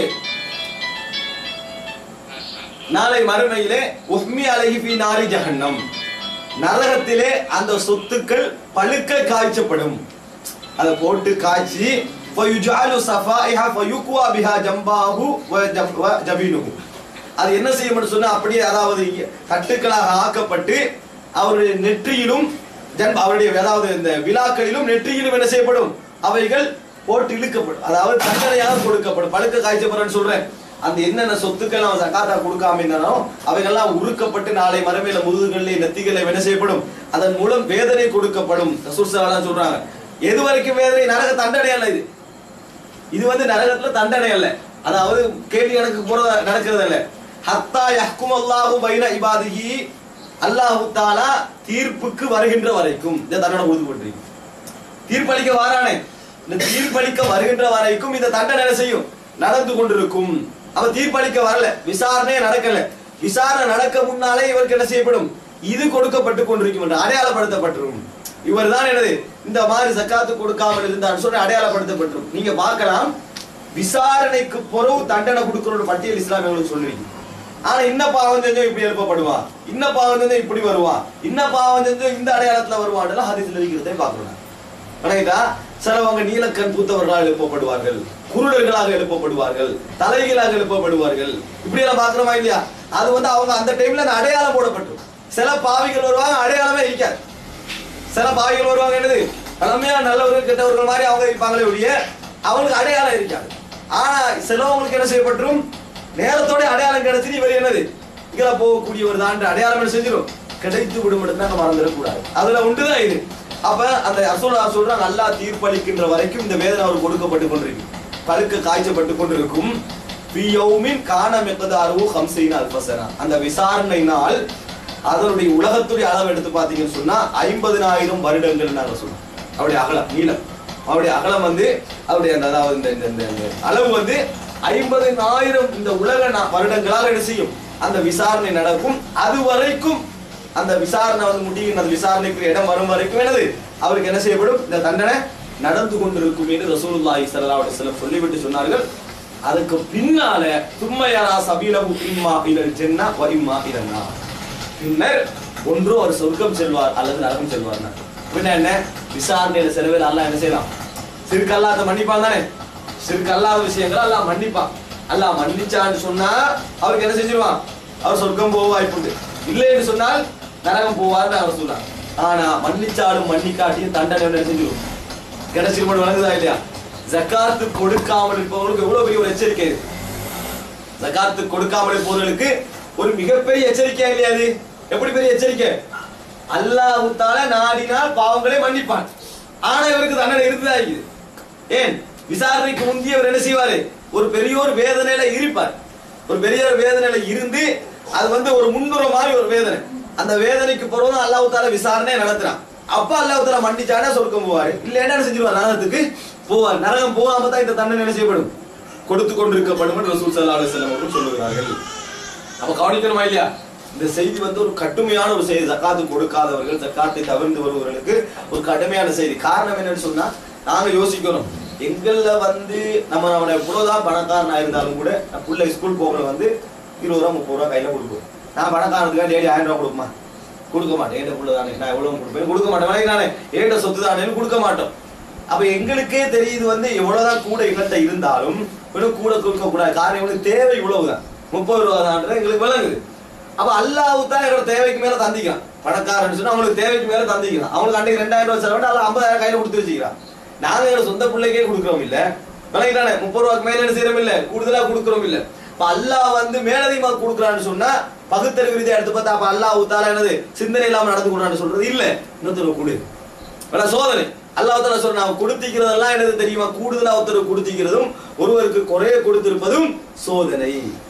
நாளை மறுமையிலே உஹ்மி அலைஹி ஃபீ நாரி ஜஹன்னம் நரகத்திலே அந்த சொத்துக்கள் பழுக்க காய்ச்சப்படும் அதை போட்டு காய்ச்சி ஃபயுஜாலு சஃபாயிஹா ஃபயுக்வா பிஹா ஜம்பாஹு வ ஜப்- வ ஜபீனுஹு அது என்ன செய்யும் சொன்னா அப்படியே அதாவது கட்டுக்களாக ஆக்கப்பட்டு அவருடைய நெற்றியிலும் ஜன் அவருடைய அதாவது இந்த விழாக்களிலும் நெற்றியிலும் என்ன செய்யப்படும் அவைகள் போட்டு இழுக்கப்படும் அதாவது தண்டனையாக கொடுக்கப்படும் பழுக்க காய்ச்சப்படுறேன்னு சொல்றேன் அந்த என்னென்ன சொத்துக்கள் அவன் சக்காத்தா கொடுக்காம இருந்தானோ அவைகள்லாம் உருக்கப்பட்டு நாளை மறுமையில முதுகுகளிலே நெத்திகளை என்ன செய்யப்படும் அதன் மூலம் வேதனை கொடுக்கப்படும் ரசூல் ஸல்லல்லாஹு அலைஹி சொல்றாங்க எது வரைக்கும் வேதனை நரக தண்டனை அல்ல இது இது வந்து நரகத்துல தண்டனை அல்ல அதாவது கேள்வி எனக்கு போறது நடக்கிறது அல்ல ஹத்தா யஹ்கும் அல்லாஹு பைன இபாதிஹி அல்லாஹு தாலா தீர்ப்புக்கு வருகின்ற வரைக்கும் இந்த தண்டனை கொடுக்கப்பட்டிருக்கு தீர்ப்பளிக்க வாரானே இந்த தீர்ப்பளிக்க வருகின்ற வரைக்கும் இந்த தண்டனை என்ன செய்யும் நடந்து கொண்டிருக்கும் அவன் தீர்ப்பளிக்க வரல விசாரணையே நடக்கல விசாரணை நடக்க முன்னாலே இவருக்கு என்ன செய்யப்படும் இது கொடுக்கப்பட்டு கொண்டிருக்கும் என்று அடையாளப்படுத்தப்பட்டிருக்கும் இவர் தான் என்னது இந்த மாதிரி சக்காத்து கொடுக்காமல் இருந்தார் சொல்லி அடையாளப்படுத்தப்பட்டிருக்கும் நீங்க பார்க்கலாம் விசாரணைக்கு பிறகு தண்டனை கொடுக்கிற ஒரு பட்டியல் இஸ்லாம் எங்களுக்கு சொல்லுவீங்க ஆனா இன்ன பாவம் செஞ்சோம் இப்படி எழுப்பப்படுவான் இன்ன பாவம் செஞ்சோம் இப்படி வருவான் இன்ன பாவம் செஞ்சோம் இந்த அடையாளத்துல வருவான் ஹதீஸ்ல இருக்கிறதே பார்க்கணும் வணங்கிதா சிலவங்க நீலக்கண் பூத்தவர்களாக எழுப்பப்படுவார்கள் குருடர்களாக எழுப்பப்படுவார்கள் தலைகளாக எழுப்பப்படுவார்கள் இப்படி எல்லாம் பாக்குறோமா இல்லையா அது வந்து அவங்க அந்த டைம்ல அந்த அடையாளம் போடப்பட்டு சில பாவிகள் வருவாங்க அடையாளமே இருக்காது சில பாவிகள் வருவாங்க என்னது பழமையா நல்லவர்கள் கெட்டவர்கள் மாதிரி அவங்க இருப்பாங்களே ஒழிய அவங்களுக்கு அடையாளம் இருக்காது ஆனா சிலவங்களுக்கு என்ன செய்யப்பட்டுரும் நேரத்தோட அடையாளம் கிடைச்சிட்டு இவர் என்னது இங்கே போகக்கூடியவர் தான் அடையாளம் என்ன செஞ்சிடும் கிடைத்து விடும் நாங்க மறந்துடக்கூடாது அதுல உண்டுதான் இது அப்ப அந்த அசோலா சொல்றாங்க அல்லாஹ் தீர்ப்பளிக்கின்ற வரைக்கும் இந்த வேதனை அவர் கொடுக்கப்பட்டு கொண்டிருக்கு பழுக்க காய்ச்சப்பட்டு கொண்டிருக்கும் பியௌமின் காண மெக்கதாரு ஹம்சைன் அல்பசனா அந்த விசாரணை நாள் அதனுடைய உலகத்துடைய அளவு எடுத்து பார்த்தீங்கன்னு சொன்னா ஐம்பதினாயிரம் வருடங்கள் நாங்க சொல்றோம் அவருடைய அகலம் நீளம் அவருடைய அகலம் வந்து அவருடைய அந்த அதாவது இந்த இந்த- இந்த இந்த அளவு வந்து ஐம்பதினாயிரம் இந்த உலக நா- வருடங்களாக என்ன செய்யும் அந்த விசாரணை நடக்கும் அது வரைக்கும் அந்த விசாரணை வந்து முடியும் அந்த விசாரணைக்கு இடம் வரும் வரைக்கும் என்னது அவருக்கு என்ன செய்யப்படும் இந்த தண்டனை நடந்து கொண்டிருக்கும் என்று ரசூலுல்லாஹி ஸல்லல்லாஹு அலைஹி வஸல்லம் சொல்லிவிட்டு சொன்னார்கள் அதுக்கு பின்னால தும்மையாரா சபீலஹு இம்மா இலல் ஜன்னா வ இம்மா இலன்னா பின்னர் ஒன்று அவர் சொர்க்கம் செல்வார் அல்லது நரகம் செல்வார் பின்ன என்ன விசாரணையில சில பேர் அல்லாஹ் என்ன செய்யலாம் சிறுக்கு அல்லாத மன்னிப்பான் தானே சிறுக்கு அல்லாத விஷயங்கள் அல்லாஹ் மன்னிப்பான் அல்லாஹ் மன்னிச்சான்னு சொன்னா அவருக்கு என்ன செஞ்சிருவான் அவர் சொர்க்கம் போக வாய்ப்புண்டு இல்லைன்னு சொன்னால் நரகம் போவார்னு அவர் சொன்னார் ஆனா மன்னிச்சாலும் மன்னிக்காட்டியும் தண்டனை என்ன செஞ்சிடும் கிடைச்சிருமன் வழங்குதா இல்லையா ஜக்காத்து கொடுக்காமல் இருப்பவங்களுக்கு எவ்வளவு பெரிய ஒரு எச்சரிக்கை இது ஜகாத்து கொடுக்காமல் இருப்பவர்களுக்கு ஒரு மிகப்பெரிய எச்சரிக்கை இல்லையா அது எப்படி பெரிய எச்சரிக்கை அல்லாஹ் தால நாடினால் பாவங்களை மன்னிப்பான் ஆனா இவருக்கு தண்டனை இருக்குதா இருக்குது ஏன் விசாரணைக்கு முந்தைய இவர் என்ன செய்வாரு ஒரு பெரிய ஒரு வேதனையில இருப்பார் ஒரு பெரிய ஒரு வேதனையில இருந்து அது வந்து ஒரு முன்னுரை மாதிரி ஒரு வேதனை அந்த வேதனைக்கு பிறகு அல்லாஹ் தால விசாரணை நடத்துறான் அப்ப அல்லாஹ் தால மன்னிச்சானா சொர்க்கம் போவாரு இல்ல என்ன செஞ்சிருவார் நரகத்துக்கு போவார் நரகம் போகாம தான் இந்த தண்டனை என்ன செய்யப்படும் கொடுத்து கொண்டிருக்கப்படும் என்று ரசூல் ஸல்லல்லாஹு அலைஹி வஸல்லம் அவர்கள் சொல்லுகிறார்கள் அப்ப கவனிக்கணுமா இல்லையா இந்த செய்தி வந்து ஒரு கடுமையான ஒரு செய்தி ஜக்காத்து கொடுக்காதவர்கள் ஜக்காத்தை தவிர்த்து வருபவர்களுக்கு ஒரு கடுமையான செய்தி காரணம் என்னன்னு சொன்னா நாங்க யோசிக்கணும் எங்கள்ல வந்து நம்ம அவனை எவ்வளவுதான் பணக்காரனா இருந்தாலும் கூட நான் புள்ள ஸ்கூல் போகல வந்து இருபது ரூபா முப்பது ரூபா கையில கொடுப்போம் நான் பணக்காரனுக்கு டேடி ஆயிரம் ரூபா கொடுக்குமா கொடுக்க மாட்டேன் ஏட்ட புள்ள தானே நான் எவ்வளவு கொடுப்பேன் கொடுக்க மாட்டேன் வணக்கம் நானே ஏட்ட சொத்து தானேன்னு கொடுக்க மாட்டோம் அப்ப எங்களுக்கே தெரியுது வந்து எவ்வளவுதான் கூட இவன்ட்ட இருந்தாலும் இன்னும் கூட கொடுக்க கூடாது காரணம் இவனுக்கு தேவை இவ்வளவுதான் முப்பது ரூபா தான் எங்களுக்கு விளங்குது அப்ப அல்லாஹ் தான் எங்களோட தேவைக்கு மேல தந்திக்கிறான் பணக்காரன் சொன்னா அவங்களுக்கு தேவைக்கு மேல தந்திக்கிறான் அவங்களுக்கு அன்னைக்கு ரெண்டாயிரம் ரூபாய் செலவு அல்ல ஐம்பதாயிரம் கையில கொடுத்து வச்சுக்கிறான் நாங்க எங்க சொந்த பிள்ளைக்கே கொடுக்குறோம் இல்ல விளங்கிட்டானே முப்பது ரூபாய்க்கு மேல என்ன செய்யறோம் இல்ல கூடுதலா கொடுக்குறோம் இல்ல இப்ப அல்லாஹ் வந்து மேலதிகமா கொடுக்குறான்னு சொன்னா பகுத்தறிவு ரீதியா எடுத்து பார்த்தா அப்ப அல்லாஹ் தால என்னது சிந்தனை இல்லாம நடந்து கொண்டான்னு சொல்றது இல்ல இன்னொருத்தர் கொடு வேணா சோதனை அல்லாஹ் தாலா சொல்ற நான் கொடுத்திக்கிறதெல்லாம் என்னது தெரியுமா கூடுதலா ஒருத்தர் கொடுத்திக்கிறதும் ஒருவருக்கு குறைய கொடுத்திருப்பதும் சோதனை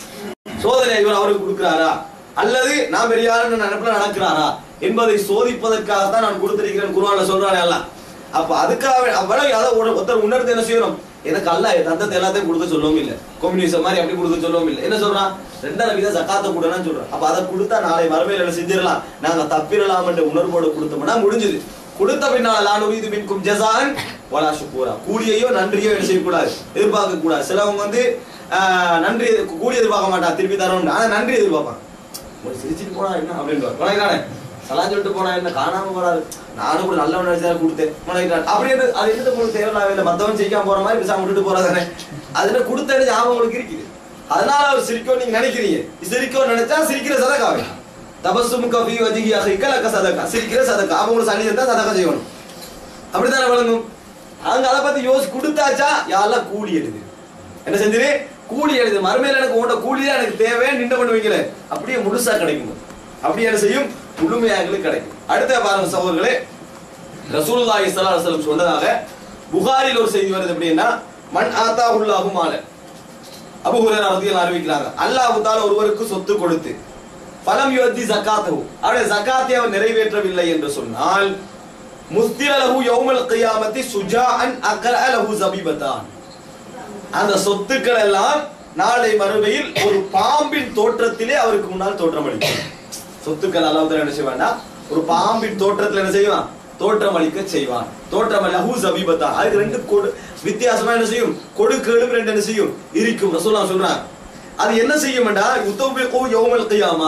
சோதனை இவர் அவருக்கு கொடுக்கிறாரா அல்லது நான் பெரிய ஆளுன்னு நினைப்புல நடக்கிறாரா என்பதை சோதிப்பதற்காக தான் நான் கொடுத்திருக்கிறேன் குருவான்ல சொல்றானே எல்லாம் அப்ப அதுக்காக அவ்வளவு அதை ஒரு- ஒருத்தர் உணர்ந்து என்ன செய்யணும் எனக்கு அல்ல தந்தத்தை எல்லாத்தையும் கொடுக்க சொல்லவும் இல்லை கம்யூனிசம் மாதிரி அப்படி கொடுக்க சொல்லவும் இல்லை என்ன சொல்றான் ரெண்டரை வீத சக்காத்த கூடன்னு சொல்றான் அப்ப அதை கொடுத்தா நாளை மறுமையில என்ன செஞ்சிடலாம் நாங்க தப்பிடலாம் என்ற உணர்வோட கொடுத்தோம்னா முடிஞ்சது கொடுத்த பின்னால நான் உரிது மின்கும் ஜசான் வலா சுக்கூரா கூலியையோ நன்றியோ என்ன செய்யக்கூடாது எதிர்பார்க்க கூடாது சிலவங்க வந்து ஆஹ், நன்றி கூலி எதிர்பார்க்க மாட்டான் திருப்பி தரணும் ஆனா நன்றி எதிர்பார்ப்பான் ஒரு சிரிச்சிட்டு போனா என்ன அப்படின்னு வணக்கானே சலாம் சொல்லிட்டு போனா என்ன காணாம போறாரு நானும் கூட நல்லவன் நினைச்சா கொடுத்தேன் வணக்கான் அப்படின்னு அது என்ன உங்களுக்கு தேவையில்லாம இல்லை மத்தவன் செய்யாம போற மாதிரி பேசாம விட்டுட்டு போறாதானே அதுல கொடுத்த ஞாபகம் உங்களுக்கு இருக்குது அதனால அவர் சிரிக்கும் நீங்க நினைக்கிறீங்க சிரிக்கும் நினைச்சா சிரிக்கிற சதக்காவே தபசும் கஃபி வஜிகி அஹிக்க லக்க சதக்கா சிரிக்கிற சதக்கா அவங்க சளி இருந்தா சதக்கா செய்யணும் அப்படித்தானே வழங்கும் அங்க அதை பத்தி யோசி கொடுத்தாச்சா யாரெல்லாம் கூலி எழுது என்ன செஞ்சிரு கூலி எழுது மறுமையில எனக்கு உங்களோட கூலி தான் எனக்கு தேவை நின்று பண்ணுவீங்களே அப்படியே முழுசா கிடைக்கும் அப்படியே என்ன செய்யும் முழுமையாக கிடைக்கும் அடுத்த பாருங்க சகோதரர்களே ரசூலுல்லாஹி ஸல்லல்லாஹு அலைஹி வஸல்லம் சொன்னதாக புகாரில் ஒரு செய்தி வருது அப்படின்னா மன் ஆத்தா உள்ளாஹு மால அபு ஹுரைரா ரலியல்லாஹு அறிவிக்கிறாங்க அல்லாஹ் தஆலா ஒருவருக்கு சொத்து கொடுத்து பலம் யுவத்தி ஜகாத்தஹு அவருடைய ஜகாத்தை அவர் நிறைவேற்றவில்லை என்று சொன்னால் முஸ்திர லஹு யௌமல் கியாமத்தி சுஜாஅன் அக்ரஅ லஹு ஜபீபத்தான் அந்த சொத்துக்கள் எல்லாம் நாளை மறுமையில் ஒரு பாம்பின் தோற்றத்திலே அவருக்கு முன்னால் தோற்றமளிக்கும் சொத்துக்கள் அல்லாஹ் தஆலா என்ன செய்வான்னா ஒரு பாம்பின் தோற்றத்துல என்ன செய்வான் தோற்றமளிக்க செய்வான் தோற்றம் லஹு ஜபீபத்தா அதுக்கு ரெண்டு கொடு வித்தியாசமா என்ன செய்யும் கொடுக்கலும் ரெண்டு என்ன செய்யும் இருக்கும் ரசூலுல்லாஹ் சொல்றாங்க அது என்ன செய்யும்டா உத்தபிகு யௌமல் கியாமா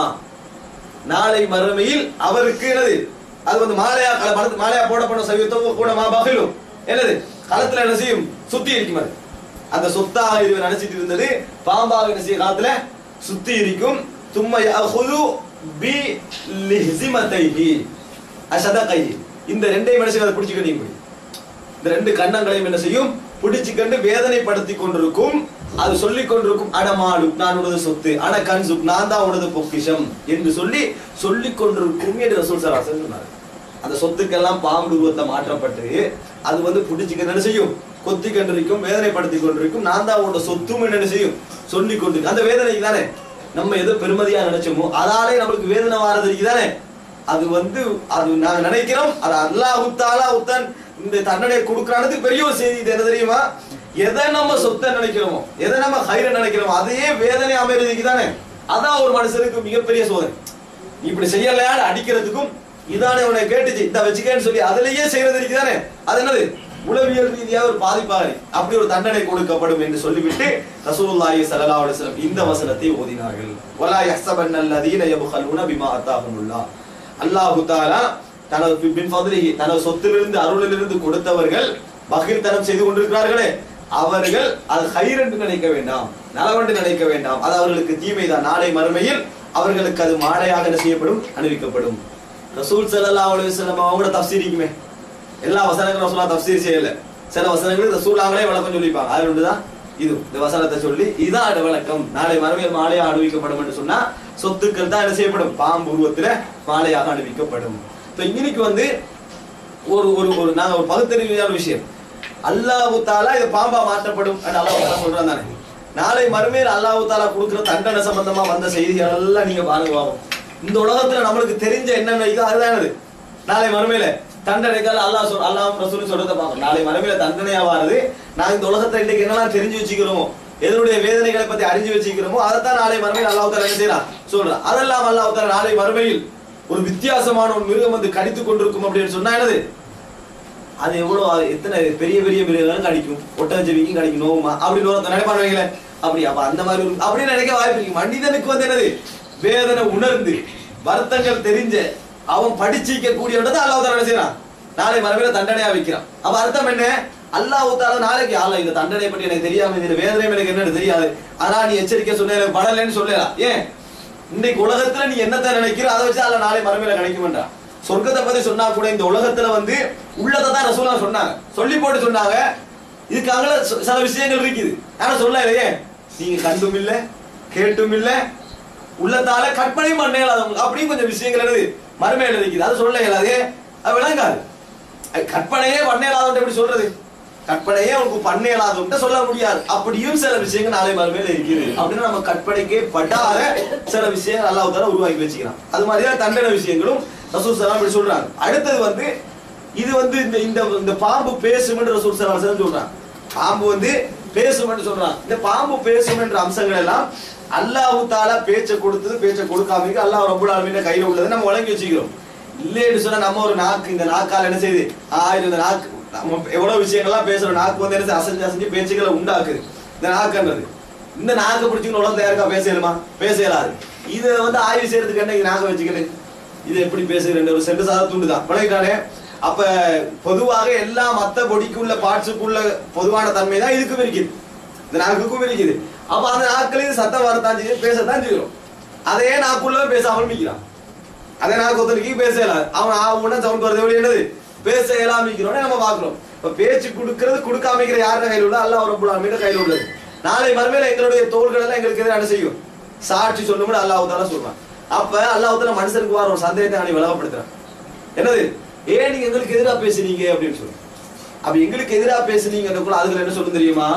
நாளை மறுமையில் அவருக்கு என்னது அது வந்து மாலையா கள- பணத்து- மாலையா போடப்பட்ட சவியத்தோ கூட மா பகிலும் என்னது களத்துல என்ன செய்யும் சுத்தி இருக்கும் அது அந்த சொத்தாக இது நினைச்சிட்டு இருந்தது பாம்பாக என்ன செய்ய காலத்துல சுத்தி இருக்கும் தும்ம யஅஹுது பி லிஹ்ஸிமத்தைஹி அஷதகைஹி இந்த ரெண்டையும் மனுஷன் அதை பிடிச்சுக்க நீங்க இந்த ரெண்டு கண்ணங்களையும் என்ன செய்யும் பிடிச்சுக்கொண்டு வேதனைப்படுத்தி கொண்டிருக்கும் அது சொல்லிக் கொண்டிருக்கும் அடமாடு நான் உனது சொத்து அட கன்சுக் நான் தான் உனது பொக்கிஷம் என்று சொல்லி சொல்லிக் கொண்டிருக்கும் என்று ரசூல் சராசன் சொன்னார் அந்த சொத்துக்கெல்லாம் பாம்பு உருவத்தை மாற்றப்பட்டு அது வந்து பிடிச்சுக்க என்ன செய்யும் கொத்தி கொண்டிருக்கும் வேதனைப்படுத்தி கொண்டிருக்கும் நான் தான் உன்னோட சொத்தும் என்ன செய்யும் சொல்லிக் கொண்டு அந்த வேதனைக்கு தானே நம்ம எதோ பெருமதியா நினைச்சோமோ அதாலே நம்மளுக்கு வேதனை வாரதுக்கு தானே அது வந்து அது நாங்க நினைக்கிறோம் அது அல்லாஹ் தாலா உத்தன் இந்த தண்டனை கொடுக்கறானதுக்கு பெரிய ஒரு செய்தி இது என்ன தெரியுமா எதை நம்ம சொத்தை நினைக்கிறோமோ எதை நம்ம ஹைர நினைக்கிறோமோ அதையே வேதனை அமைறதுக்கு தானே அதான் ஒரு மனுஷனுக்கு மிகப்பெரிய சோதனை நீ இப்படி செய்யலையான்னு அடிக்கிறதுக்கும் இதானே உன்னை கேட்டுச்சு இந்த வச்சுக்கேன்னு சொல்லி அதுலயே செய்யறதுக்கு தானே அது என்னது உளவியல் ரீதியா ஒரு பாதிப்பாக அப்படி ஒரு தண்டனை கொடுக்கப்படும் என்று சொல்லிவிட்டு ரசூலுல்லாஹி ஸல்லல்லாஹு அலைஹி வஸல்லம் இந்த வசனத்தை ஓதினார்கள் வலா யஹ்சபன்னல்லதீன யப்கலூன பிமா அத்தாஹுமுல்லாஹ் அல்லாஹு தாலா தனது பி- பின் ஃபத்லிஹி தனது சொத்திலிருந்து அருளிலிருந்து கொடுத்தவர்கள் பகிர்தனம் செய்து கொண்டிருக்கிறார்களே அவர்கள் அது ஹைர் என்று நினைக்க வேண்டாம் நலவென்று நினைக்க வேண்டாம் அது அவர்களுக்கு தீமைதான் நாளை மறுமையில் அவர்களுக்கு அது மாடையாக என்ன செய்யப்படும் அணிவிக்கப்படும் ரசூல் ஸல்லல்லாஹு அலைஹி வஸல்லம் அவங்களோட தஃப்சீர் இருக்குமே எல்லா வசனங்களும் ரசூலா தஃப்சீர் செய்யல சில வசனங்களுக்கு ரசூலாங்களே விளக்கம் சொல்லிப்பாங்க அதுல ஒன்றுதான் இது இந்த வசனத்தை சொல்லி இதுதான் அது விளக்கம் நாளை மறுமையில் மாலையா அணிவிக்கப்படும் என்று சொன்னா சொத்துக்கள் தான் என்ன செய்யப்படும் பாம்பு உருவத்துல மாலையாக அணிவிக்கப்படும் இப்ப இன்னைக்கு வந்து ஒரு ஒரு ஒரு நாங்க ஒரு பகுத்தறிவியான விஷயம் அல்லாஹு தாலா இது பாம்பா மாற்றப்படும் என்று அல்லாஹ் தாலா சொல்றான் தானே நாளை மறுமையில் அல்லாஹு தாலா கொடுக்கிற தண்டனை சம்பந்தமா வந்த செய்திகள் எல்லாம் நீங்க பாருங்க பாவம் இந்த உலகத்துல நம்மளுக்கு தெரிஞ்ச என்னென்ன இது அதுதானது நாளை மறுமையில தண்டனைக்கால அல்லாஹ் சொல் அல்லாஹ் ரசூல் சொல்றத பார்க்கணும் நாளை மறுமையில தண்டனையா வாருது நான் இந்த உலகத்தை இன்னைக்கு என்னெல்லாம் தெரிஞ்சு வச்சுக்கிறோமோ எதனுடைய வேதனைகளை பத்தி அறிஞ்சு வச்சுக்கிறோமோ அதைத்தான் நாளை மறுமையில் அல்லாஹ் தாலா என்ன செய்யறான் சொல்றான் அதெல்லாம் அல்லாஹ் தாலா நாளை மறுமையில் ஒரு வித்தியாசமான ஒரு மிருகம் வந்து கடித்துக் கொண்டிருக்கும் அப்படின்னு சொன்னா என்னது அது எவ்வளவு அது எத்தனை பெரிய பெரிய மிருகங்களும் கடிக்கும் ஒட்டஞ்செவிக்கும் கடிக்கும் நோவுமா அப்படின்னு ஒருத்தர் நினைப்பான் வைங்களேன் அப்படி அப்ப அந்த மாதிரி ஒரு- அப்படி நினைக்க வாய்ப்பு இருக்கு மனிதனுக்கு வந்து என்னது வேதனை உணர்ந்து வருத்தங்கள் தெரிஞ்ச அவன் படிச்சிக்க கூடியவன் அல்லாஹ் தாலா என்ன செய்யறான் நாளை மறுமையில தண்டனையா வைக்கிறான் அப்ப அர்த்தம் என்ன அல்லாஹ் தாலா நாளைக்கு ஆள இந்த தண்டனை பற்றி எனக்கு தெரியாம இதுல வேதனை எனக்கு என்னன்னு தெரியாது ஆனா நீ எச்சரிக்கை சொன்ன எனக்கு படலன்னு சொல்லலாம் ஏன் இன்னைக்கு உலகத்துல நீ என்னத்தை நினைக்கிற அதை வச்சு அதுல நாளை மறுமையில கிடைக்க வேண்டாம் சொர்க்கத்தை பத்தி சொன்னா கூட இந்த உலகத்துல வந்து உள்ளதை தான் ரசூலா சொன்னாங்க சொல்லி போட்டு சொன்னாங்க இதுக்காக ச- சில விஷயங்கள் இருக்குது ஆனா சொல்ல இல்லையே நீங்க கண்டும் இல்ல கேட்டும் இல்ல உள்ளத்தால கற்பனையும் பண்ண இயலாதவங்க அப்படியும் கொஞ்சம் விஷயங்கள் என்னது மறுமையில இருக்குது அது சொல்ல இயலாது அது விளங்காது அது கற்பனையே பண்ண இயலாதவன் எப்படி சொல்றது கற்பனையே உனக்கு பண்ண இயலாதவன்ட்ட சொல்ல முடியாது அப்படியும் சில விஷயங்கள் நாளை மறுமையில இருக்குது அப்படின்னு நம்ம கற்பனைக்கே படாத சில விஷயங்கள் அல்லாஹ் தால உருவாக்கி வச்சுக்கிறான் அது மாதிரிதான் தண்டனை விஷயங்களும் ரசூல் சலாம் இப்படி சொல்றாங்க அடுத்தது வந்து இது வந்து இந்த இந்த இந்த பாம்பு பேசும்னு ரசூல் சலாம் சொல்றாங்க பாம்பு வந்து பேசும்னு சொல்றான் இந்த பாம்பு பேசும் என்ற அம்சங்கள் எல்லாம் அல்லாஹ் தாலா பேச்சை கொடுத்தது பேச்சை கொடுக்காம அல்லாஹ் ரப்பல் ஆலமீன் கையில உள்ளதை நம்ம வழங்கி வச்சுக்கிறோம் இல்லைன்னு சொன்னா நம்ம ஒரு நாக்கு இந்த நாக்கால் என்ன செய்யுது ஆயிரம் இந்த நாக்கு நம்ம எவ்வளவு விஷயங்கள்லாம் பேசுறோம் நாக்கு வந்து என்ன செய்யுது? அசைஞ்சு அசைஞ்சு பேச்சுக்களை உண்டாக்குது இந்த நாக்குன்றது இந்த நாக்கை பிடிச்சிக்கணும் உலகத்தை யாருக்கா பேச இயலுமா பேச இயலாது இதை வந்து ஆய்வு செய்யறதுக்கு என்ன நாக்கை வச்சுக்கிறேன் இது எப்படி பேசுகிறேன் ஒரு சென்று சாத துண்டு தான் பழகிட்டானே அப்ப பொதுவாக எல்லா மத்த பொடிக்குள்ள பார்ட்ஸுக்குள்ள பொதுவான தன்மை தான் இதுக்கும் இருக்குது இந்த நாக்குக்கும் இருக்குது அப்ப அந்த நாட்களையும் சத்தம் வரத்தான் செய்யும் பேசத்தான் செய்யும் அதே நாக்குள்ள பேசாமல் நிற்கிறான் அதே நாக்கு ஒருத்தனுக்கு பேச இயலாது அவன் ஆகும்னா சவுண்ட் வருது எப்படி என்னது பேச இயலாமிக்கிறோம் நம்ம பாக்குறோம் இப்ப பேச்சு கொடுக்கிறது கொடுக்காமிக்கிற யாரோட கையில் உள்ள அல்லாஹ் ரப்பல் ஆலமீன் கையில் உள்ளது நாளை மறுமையில எங்களுடைய தோள்கள் எல்லாம் எங்களுக்கு எதிராக என்ன செய்யும் சாட்சி சொல்லும்னு அல்லாஹ் தாலா சொல்றான் அப்ப அல்லாஹ் தாலா மனுஷனுக்கு வர ஒரு சந்தேகத்தை அவனை விளவப்படுத்துறான் என்னது ஏன் நீங்க எங்களுக்கு எதிராக பேசுனீங்க அப்படின்னு சொல்லி அப்ப எங்களுக்கு எதிராக பேசுனீங்கன்றக்குள்ள அதுல என்ன சொல்லும் தெரியுமா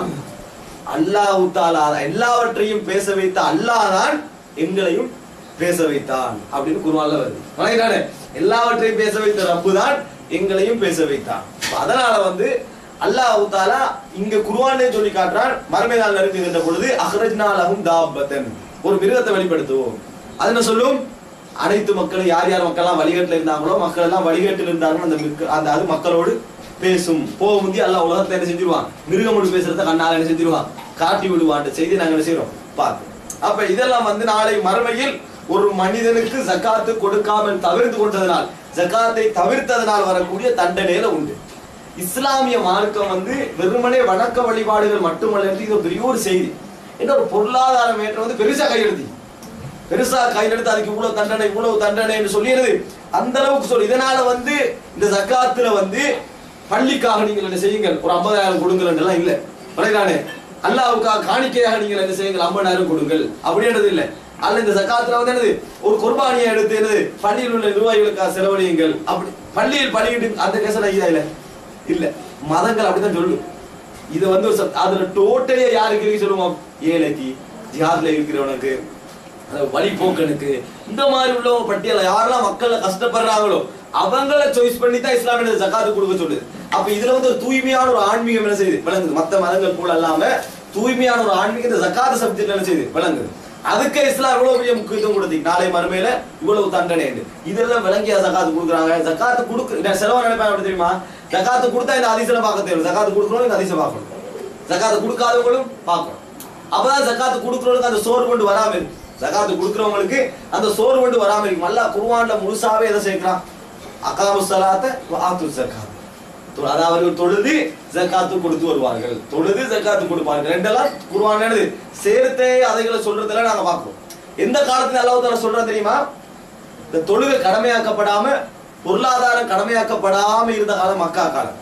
அல்லாஹ் தாலா எல்லாவற்றையும் பேச வைத்த அல்லாஹ் தான் எங்களையும் பேச வைத்தான் அப்படின்னு குர்ஆன்ல வருது வணங்கிட்டானே எல்லாவற்றையும் பேச வைத்த ரப்பு தான் எங்களையும் பேச வைத்தான் அப்ப அதனால வந்து அல்லாஹ் தாலா இங்க குர்ஆனே சொல்லி காட்டுறான் மறுமை நாள் நெருங்குகின்ற பொழுது அஹ்ரஜ்னா லஹும் தாபத்தன் ஒரு மிருகத்தை வெளிப்படுத்துவோம் அது என்ன சொல்லும் அனைத்து மக்களும் யார் யார் மக்கள்லாம் வழிகேட்டில் இருந்தாங்களோ மக்கள் எல்லாம் வழிகேட்டில் இருந்தாங்களோ அந்த மிருக- அந்த அது மக்களோடு பேசும் போக முந்தி அல்லாஹ் உலகத்துல என்ன செஞ்சிருவான் மிருகமோடு பேசுறத கண்ணால என்ன செஞ்சிருவான் காட்டி விடுவான் செய்தி நாங்க என்ன செய்யறோம் பார்த்து அப்ப இதெல்லாம் வந்து நாளை மறுமையில் ஒரு மனிதனுக்கு ஜக்காத்து கொடுக்காமல் தவிர்த்து கொண்டதனால் ஜக்காத்தை தவிர்த்ததனால் வரக்கூடிய தண்டனையில உண்டு இஸ்லாமிய மார்க்கம் வந்து வெறுமனே வணக்க வழிபாடுகள் மட்டுமல்ல இது ஒரு பெரிய ஒரு செய்தி என்ன ஒரு பொருளாதார மேற்றம் வந்து பெருசா கையெழுத்தி பெருசா கையெழுத்து அதுக்கு இவ்வளவு தண்டனை இவ்வளவு தண்டனைன்னு சொல்லிடுது அந்த அளவுக்கு சொல்லி இதனால வந்து இந்த ஜக்காத்துல வந்து பள்ளிக்காக நீங்கள் என்ன செய்யுங்கள் ஒரு ஐம்பதாயிரம் கொடுங்கள் எல்லாம் இல்ல பழையானே அல்லாவுக்காக காணிக்கையாக நீங்கள் என்ன செய்யுங்கள் ஐம்பதாயிரம் கொடுங்கள் அப்படின்றது இல்ல அல்ல இந்த ஜக்காத்துல வந்து என்னது ஒரு குர்பானியை எடுத்து என்னது பள்ளியில் உள்ள நிர்வாகிகளுக்காக செலவழியுங்கள் அப்படி பள்ளியில் பள்ளியிட்டு அந்த கேசல ஐயா இல்ல இல்ல மதங்கள் அப்படிதான் சொல்லும் இது வந்து ஒரு சத்- அதுல டோட்டலியா யாருக்கு இருக்கு சொல்லுவோம் ஏழைக்கு ஜிஹாத்ல இருக்கிறவனுக்கு அந்த வழிபோக்கனுக்கு இந்த மாதிரி உள்ளவங்க பட்டியல யாரெல்லாம் மக்கள்ல கஷ்டப்படுறாங்களோ அவங்கள சாய்ஸ் பண்ணி தான் இஸ்லாமிய ஜகாத்து கொடுக்க சொல்லுது அப்ப இதுல வந்து ஒரு தூய்மையான ஒரு ஆன்மீகம் என்ன செய்யுது விளங்குது மத்த மதங்கள் போல இல்லாம தூய்மையான ஒரு ஆன்மீகம் இந்த ஜகாத்து சப்ஜெக்ட் என்ன செய்யுது விளங்குது அதுக்கு இஸ்லாம் இவ்வளவு பெரிய முக்கியத்துவம் கொடுத்தீங்க நாளை மறுமையில இவ்வளவு தண்டனை உண்டு. இதெல்லாம் விளங்கிய ஜகாத்து கொடுக்குறாங்க ஜகாத்து கொடுக்கு நான் செலவா நினைப்பேன் அப்படி தெரியுமா ஜகாத்து கொடுத்தா இந்த அதிசல பார்க்க தேவை ஜகாத்து கொடுக்கணும் இந்த அதிசயம் பார்க்கணும் ஜகாத்து கொடுக்காதவங்களும் பார்க்கணும் அப்பதான் ஜகாத்து கொடுக்கறவங்களுக்கு அந்த சோறு கொண்டு வராம இருக்கு ஜகாத்து கொடுக்கறவங்களுக்கு அந்த சோறு கொண்டு வராம இருக்கு அல்லாஹ் குர்ஆன்ல முழுசாவே எதை சேர்க்கிறான் அகாமு சலாத்த ஆத்து ஜகாத் அதாவது அவர்கள் தொழுது ஜக்காத்து கொடுத்து வருவார்கள் தொழுது ஜக்காத்து கொடுப்பார்கள் ரெண்டெல்லாம் குர்ஆன் என்னது சேர்த்தே அதைகளை சொல்றதுல நாங்க பார்க்கிறோம் எந்த காலத்துல அல்லாஹ் தாலா சொல்றான் தெரியுமா இந்த தொழுகை கடமையாக்கப்படாம பொருளாதாரம் கடமையாக்கப்படாம இருந்த காலம் மக்கா காலம்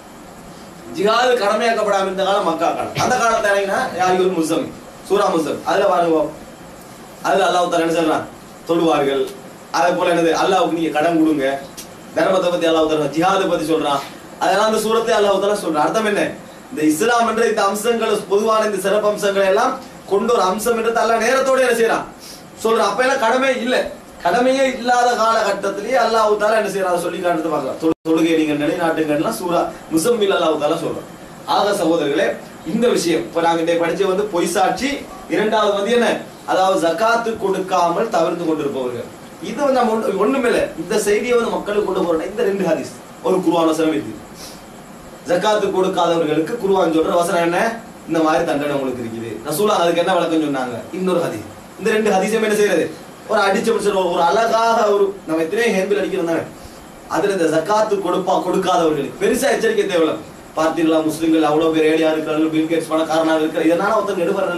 ஜிஹாது கடமையாக்கப்படாம இருந்த காலம் மக்கா காலம் அந்த காலத்துல இறங்கினா யாருக்கு முஸ்லம் சூரா முஸ்லம் அதுல பாருங்க அதுல அல்லாஹ் தாலா என்ன சொல்றான் தொழுவார்கள் அதே போல என்னது அல்லாஹ்வுக்கு நீங்க கடன் கொடுங்க தர்மத்தை பத்தி அல்லாஹ் தாலா ஜிஹாதை பத்தி சொல்றான் அதெல்லாம் அந்த சூரத்தை அல்லாஹ் தாலா சொல்றான் அர்த்தம் என்ன இந்த இஸ்லாம் என்ற இந்த அம்சங்கள் பொதுவான இந்த சிறப்பு அம்சங்களை எல்லாம் கொண்டு ஒரு அம்சம் என்றது அல்லாஹ் நேரத்தோட என்ன செய்யறான் சொல்றான் அப்ப எல்லாம் கடமை இல்ல கடமையே இல்லாத காலகட்டத்திலேயே அல்லாஹ் தாலா என்ன செய்யறான் அதை சொல்லி காட்டுறது பார்க்கலாம் தொழு- தொழுகை நீங்க நிலைநாட்டுங்கலாம் சூரா முசம்மில் அல்லாஹ் தாலா சொல்றான் ஆக சகோதரர்களே இந்த விஷயம் இப்ப நாங்க இன்றைய படிச்ச வந்து பொய் சாட்சி இரண்டாவது வந்து என்ன அதாவது ஜகாத்து கொடுக்காமல் தவிர்த்து கொண்டிருப்பவர்கள் இது வந்து நம்ம ஒண்ணு- ஒண்ணுமில்ல இந்த செய்தியை வந்து மக்களுக்கு கொண்டு போறோம் இந்த ரெண்டு ஹதீஸ் ஒரு குருவான வசனம் இருக்கு ஜக்காத்து கொடுக்காதவர்களுக்கு குருவான் சொல்ற வசனம் என்ன இந்த மாதிரி தண்டனை உங்களுக்கு இருக்குது ரசூலா அதுக்கு என்ன விளக்கம் சொன்னாங்க இன்னொரு ஹதீஸ் இந்த ரெண்டு ஹதீஸும் என்ன செய்யறது ஒரு அடிச்ச பிடிச்ச ஒரு ஒரு அழகாக ஒரு நம்ம எத்தனையோ ஹேம்பில் அடிக்கிறோம் தானே அதுல இந்த ஜக்காத்து கொடுப்பா கொடுக்காதவர்களுக்கு பெருசா எச்சரிக்கை தேவையில்ல பார்த்தீங்களா முஸ்லிம்கள் அவ்வளவு பேர் ஏழையா இருக்கிறார்கள் பில் கேட்ஸ் பணக்காரனாக இருக்கிற இதனால ஒருத்தர் எடுபடுறதில்ல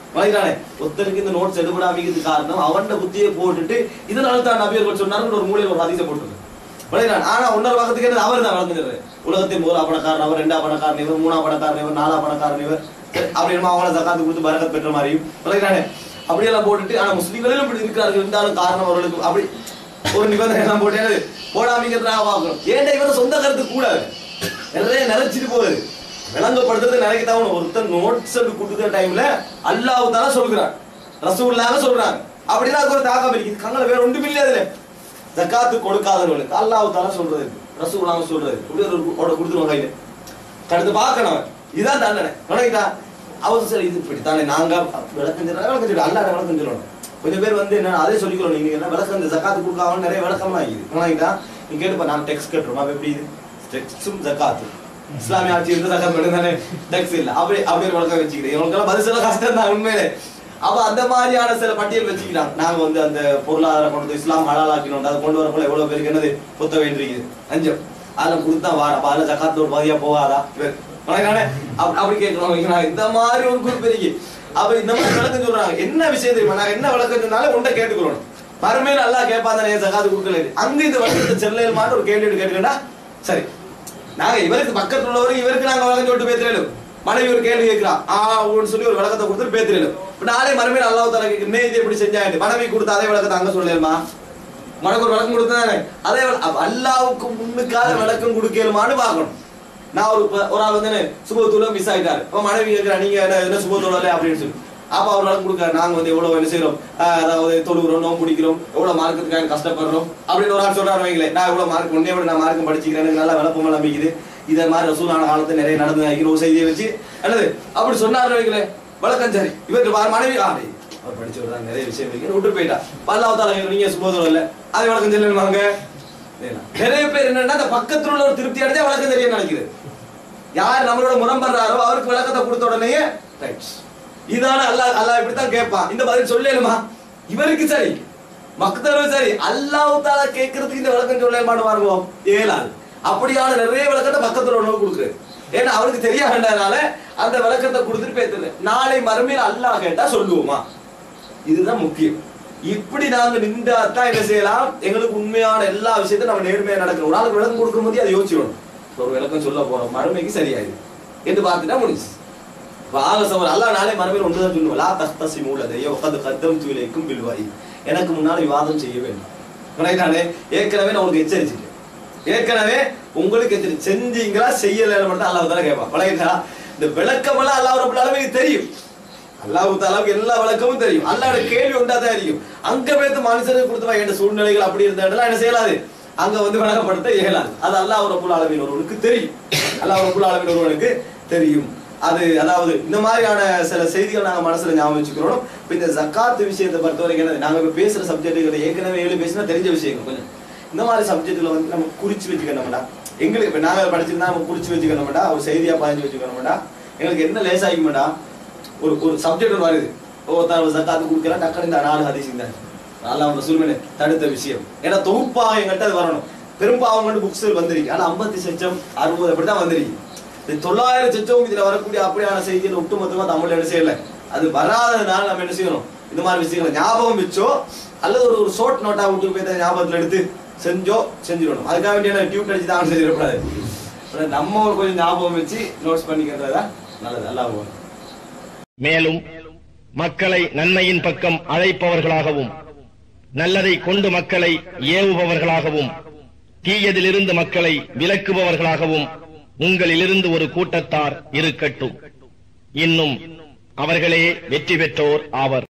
வளைகிறானே ஒருத்தருக்கு இந்த நோட்ஸ் எடுபடாமிக்கிறது காரணம் அவன்ட புத்தியை போட்டுட்டு இதனால தான் நபியர்கள் சொன்னார்கள் ஒரு மூலையில் ஒரு அதிசயம் போட்டுருக்கு வளைகிறான் ஆனா இன்னொரு பக்கத்துக்கு என்ன அவர் தான் வளர்ந்துடுறாரு உலகத்தின் முதலா பணக்காரன் அவர் ரெண்டா பணக்காரன் இவர் மூணா பணக்காரன் இவர் நாலா பணக்காரன் இவர் சரி, அப்படி என்னமோ அவங்கள ஜக்காத்து கொடுத்து பரக்கத் பெற்ற மாதிரியும் வளைகிறானே அப்படியெல்லாம் போட்டுட்டு ஆனா முஸ்லீம்களிலும் இப்படி இருக்கிறார்கள் இருந்தாலும் காரணம் அவர்களுக்கு அப்படி ஒரு நிபந்தனை எல்லாம் போட்டு என்னது போடாமிங்கிறதுனால பார்க்கணும் ஏன்டா இவர சொந்த கருத்து கூடாது நிறைய நினைச்சிட்டு போகுது விளங்கப்படுத்துறது நினைக்க தான் ஒருத்தன் நோட்ஸ் கொடுக்குற டைம்ல அல்லாஹ் தானே சொல்கிறான் ரசூல்லாக சொல்றாங்க அப்படின்னா அதுக்கு ஒரு தாக்கம் இருக்குது கங்கல வேற ஒன்றும் இல்லை அதுல ஜக்காத்து கொடுக்காதவர்களுக்கு அல்லாஹ் தானே சொல்றது ரசூல்லாக சொல்றது இப்படி ஒரு ஒரு கொடுத்துருவாங்க கையில கடுத்து பார்க்கணும் அவன். இதுதான் தண்டனை நினைக்கிட்டா அவர் சரி இது இப்படி தானே நாங்க விளக்கம் சொல்றோம் விளக்கம் சொல்றோம் அல்லாட விளக்கம் சொல்லணும் கொஞ்சம் பேர் வந்து என்ன அதே சொல்லிக்கிறோம் நீங்க என்ன விளக்கம் இந்த ஜக்காத்து கொடுக்காம நிறைய விளக்கம்லாம் இருக்குது நினைக்கிட்டா நீங்க கேட்டுப்பா நான் டெக்ஸ்ட் கட்டுறோம் அப்ப எப்படி இது டெக்ஸ்டும் ஜக்காத்து இஸ்லாமிய ஆட்சி இருந்து ஜக்காத் மட்டும் தானே டெக்ஸ் இல்ல அப்படி அப்படி ஒரு விளக்கம் வச்சுக்கிறேன் இவங்களுக்கெல்லாம் பதில் சொல்ல கஷ்டம் தான் உண்மையிலே அப்ப அந்த மாதிரியான சில பட்டியல் வச்சுக்கிறாங்க நாங்க வந்து அந்த பொருளாதார கொண்டு வந்து இஸ்லாம் ஹலாலாக்கணும் அதை கொண்டு வரக்குள்ள எவ்வளவு பேருக்கு என்னது குத்த வேண்டியிருக்குது அஞ்சம் அதில் கொடுத்தா வார அப்ப அதில் ஜக்காத்து ஒரு பாதியா போகாதா இவர் வணக்கானே அப்ப- அப்படி கேட்கணும் வைக்கிறாங்க இந்த மாதிரி ஒரு குரூப் இருக்கு அப்ப இந்த மாதிரி விளக்கம் சொல்றாங்க என்ன விஷயம் தெரியுமா நாங்க என்ன விளக்கம் சொன்னாலும் உன்ட்ட கேட்டுக்கிறோம் மறுமையில் அல்லாஹ் கேட்பான் தானே ஜக்காத்து கொடுக்கல அங்க இந்த வருஷத்தை செல்லையில் மாட்டு ஒரு கேள்வி கேட்டுக்கண்டா சரி நாங்க இவருக்கு பக்கத்துல உள்ளவருக்கு இவருக்கு நாங்க விளக்கம் சொல்லிட்டு பேத்துறோம் மனைவி ஒரு கேள்வி கேட்கிறா ஆ ஊன்னு சொல்லி ஒரு விளக்கத்தை கொடுத்துட்டு பேத்துறோம் இப்ப நாளே மறுமையில் அல்லாஹ் தலா கேட்கு இது எப்படி செஞ்சாயிட்டு மனைவி கொடுத்த அதே விளக்கத்தை அங்க சொல்லலுமா மனக்கு ஒரு விளக்கம் கொடுத்தானே அதே விள- அப்ப அல்லாவுக்கு முன்னுக்காக விளக்கம் கொடுக்கலுமான்னு பார்க்கணும் நான் ஒரு ப- ஒரு ஆள் வந்து என்ன சுபத்தூள மிஸ் ஆயிட்டாரு அப்ப மனைவி கேட்கிறா நீங்க என்ன என்ன சுபத்தூள அப்படின்னு சொல்லி அப்ப அவர் விளக்கம் கொடுக்காரு நாங்க வந்து எவ்வளவு என்ன செய்யறோம் ஆஹ் அதாவது தொழுகிறோம் நோம்பு பிடிக்கிறோம் எவ்வளவு மார்க்கத்துக்காக கஷ்டப்படுறோம் அப்படின்னு ஒரு ஆள் சொல்றாரு வைங்களேன் நான் எவ்வளவு மார்க் ஒன்னே விட நான் மார்க்கம் படிச்சுக்கிறேன் எனக்கு நல்லா விளப்பம் நம்பிக்குது இதை மாதிரி ரசூலான காலத்துல நிறைய நடந்து வைக்கிற ஒரு செய்தியை வச்சு என்னது அப்படி சொன்னாரு வைங்களேன் விளக்கம் சரி இவருக்கு வா- மனைவி ஆ டேய், அவர் படிச்சவர் தான் நிறைய விஷயம் இருக்கு விட்டு போயிட்டா பல்லாவத்தால நீங்க சுபோதரம் இல்ல அது விளக்கம் சொல்லுவாங்க நிறைய பேர் என்னன்னா அந்த பக்கத்துல உள்ள ஒரு திருப்தி அடைஞ்சா விளக்கம் தெரியும் நினைக்கிறது யார் நம்மளோட முரம்படுறாரோ அவருக்கு விளக்கத்தை கொடுத்த உடனேயே ரைட் இதான அல்லாஹ் அல்லாஹ் இப்படித்தான் கேட்பான் இந்த பதில் சொல்லலுமா இவருக்கு சரி மக்தரும் சரி அல்லாஹ் தாலா கேட்கறதுக்கு இந்த விளக்கம் சொல்ல மாட்டுவாருங்க ஏலாது அப்படியான நிறைய விளக்கத்தை பக்கத்துல உணவு கொடுக்குறது ஏன்னா அவருக்கு தெரிய வேண்டாதனால அந்த விளக்கத்தை கொடுத்துட்டு பேத்துல நாளை மறுமையில் அல்லாஹ் கேட்டா சொல்லுவோமா இதுதான் முக்கியம் இப்படி நாங்க நின்றா தான் என்ன செய்யலாம் எங்களுக்கு உண்மையான எல்லா விஷயத்தையும் நம்ம நேர்மையா நடக்கணும் ஒரு ஆளுக்கு விளக்கம் கொடுக்கும் போது அதை யோசிச்சிடணும் ஒரு விளக்கம் சொல்ல போறோம் மறுமைக்கு சரியாயிது என்று பார்த்துட்டா முடிஞ்சு வாங்க சவர் அல்லாஹ் நாளை மறுமையில் ஒன்றுதான் சொல்லுவோம் லா தஸ்தசி மூலதையோ உட்காந்து கத்தம் தூயிலைக்கும் பில்வாய் எனக்கு முன்னால் விவாதம் செய்ய வேண்டும் கரெக்டானே ஏற்கனவே நான் உங்களுக்கு எச்சரிச்சிட்டேன் ஏற்கனவே உங்களுக்கு எச்சரி செஞ்சீங்களா செய்யல மட்டும் அல்லாஹ் தானே கேட்பான் வழங்கிட்டா இந்த விளக்கமெல்லாம் அல்லாஹ் ரபுல் அளவுக்கு தெரியும் அல்லாஹ் தாலாவுக்கு எல்லா விளக்கமும் தெரியும் அல்லாஹ்வோட கேள்வி உண்டா தான் இருக்கும் அங்க பேத்து மனுஷனுக்கு கொடுத்த என்ற சூழ்நிலைகள் அப்படி இருந்த இடத்துல என்ன செய்யலாது அங்க வந்து விளக்கப்படுத்த இயலாது அது அல்லாஹ் ரபுல் அளவின் ஒருவனுக்கு தெரியும் அல்லாஹ் ரபுல் அளவின் ஒருவனுக்கு தெரியும் அது அதாவது இந்த மாதிரியான சில செய்திகள் நாங்க மனசுல ஞாபகம் வச்சுக்கிறோம் இப்ப இந்த ஜக்காத் விஷயத்தை பொறுத்த வரைக்கும் என்னது நாங்க இப்ப பேசுற சப்ஜெக்ட்டுகளை ஏற்கனவே ஏழு பேசினா தெரிஞ்ச விஷயங்கள் கொஞ்சம் இந்த மாதிரி சப்ஜெக்ட்ல வந்து நம்ம குறிச்சு வச்சுக்கணும்டா எங்களுக்கு இப்ப நாங்க படிச்சிருந்தா நம்ம குறிச்சு வச்சுக்கணும்டா ஒரு செய்தியா பதிஞ்சு வச்சுக்கணும்டா எங்களுக்கு என்ன லேசாகிக்குமாடா ஒரு ஒரு சப்ஜெக்ட் ஒன்று வருது ஒருத்தர் ஜக்காத்து கொடுக்கலாம் டக்குனு இந்த நாலு ஹதீஸ் தான் அல்லாஹ் ரசூலுமே தடுத்த விஷயம் ஏன்னா தொகுப்பாக எங்கள்கிட்ட அது வரணும் பெரும்பாவம் புக்ஸ் வந்திருக்கு ஆனா ஐம்பத்தி சச்சம் அறுபது அப்படி தான் வந்திருக்கு இந்த தொள்ளாயிரம் சச்சம் இதுல வரக்கூடிய அப்படியான செய்திகள் ஒட்டுமொத்தமா தமிழ்ல என்ன செய்யல அது வராததுனால நம்ம என்ன செய்யணும் இந்த மாதிரி விஷயங்களை ஞாபகம் வச்சோ அல்லது ஒரு ஒரு ஷார்ட் நோட்டா விட்டு போய் அதை ஞாபகத்துல எடுத்து செஞ்சோ செஞ்சிடணும் அதுக்காக வேண்டிய டியூப் அடிச்சு தான் செஞ்சிடக்கூடாது ஆனா நம்ம ஒரு கொஞ்சம் ஞாபகம் வச்சு நோட்ஸ் பண்ணிக்கிறதா நல்லது நல்லா போகும் மேலும் மக்களை நன்மையின் பக்கம் அழைப்பவர்களாகவும் நல்லதை கொண்டு மக்களை ஏவுபவர்களாகவும் தீயதிலிருந்து மக்களை விலக்குபவர்களாகவும் உங்களிலிருந்து ஒரு கூட்டத்தார் இருக்கட்டும் இன்னும் அவர்களே வெற்றி பெற்றோர் ஆவர்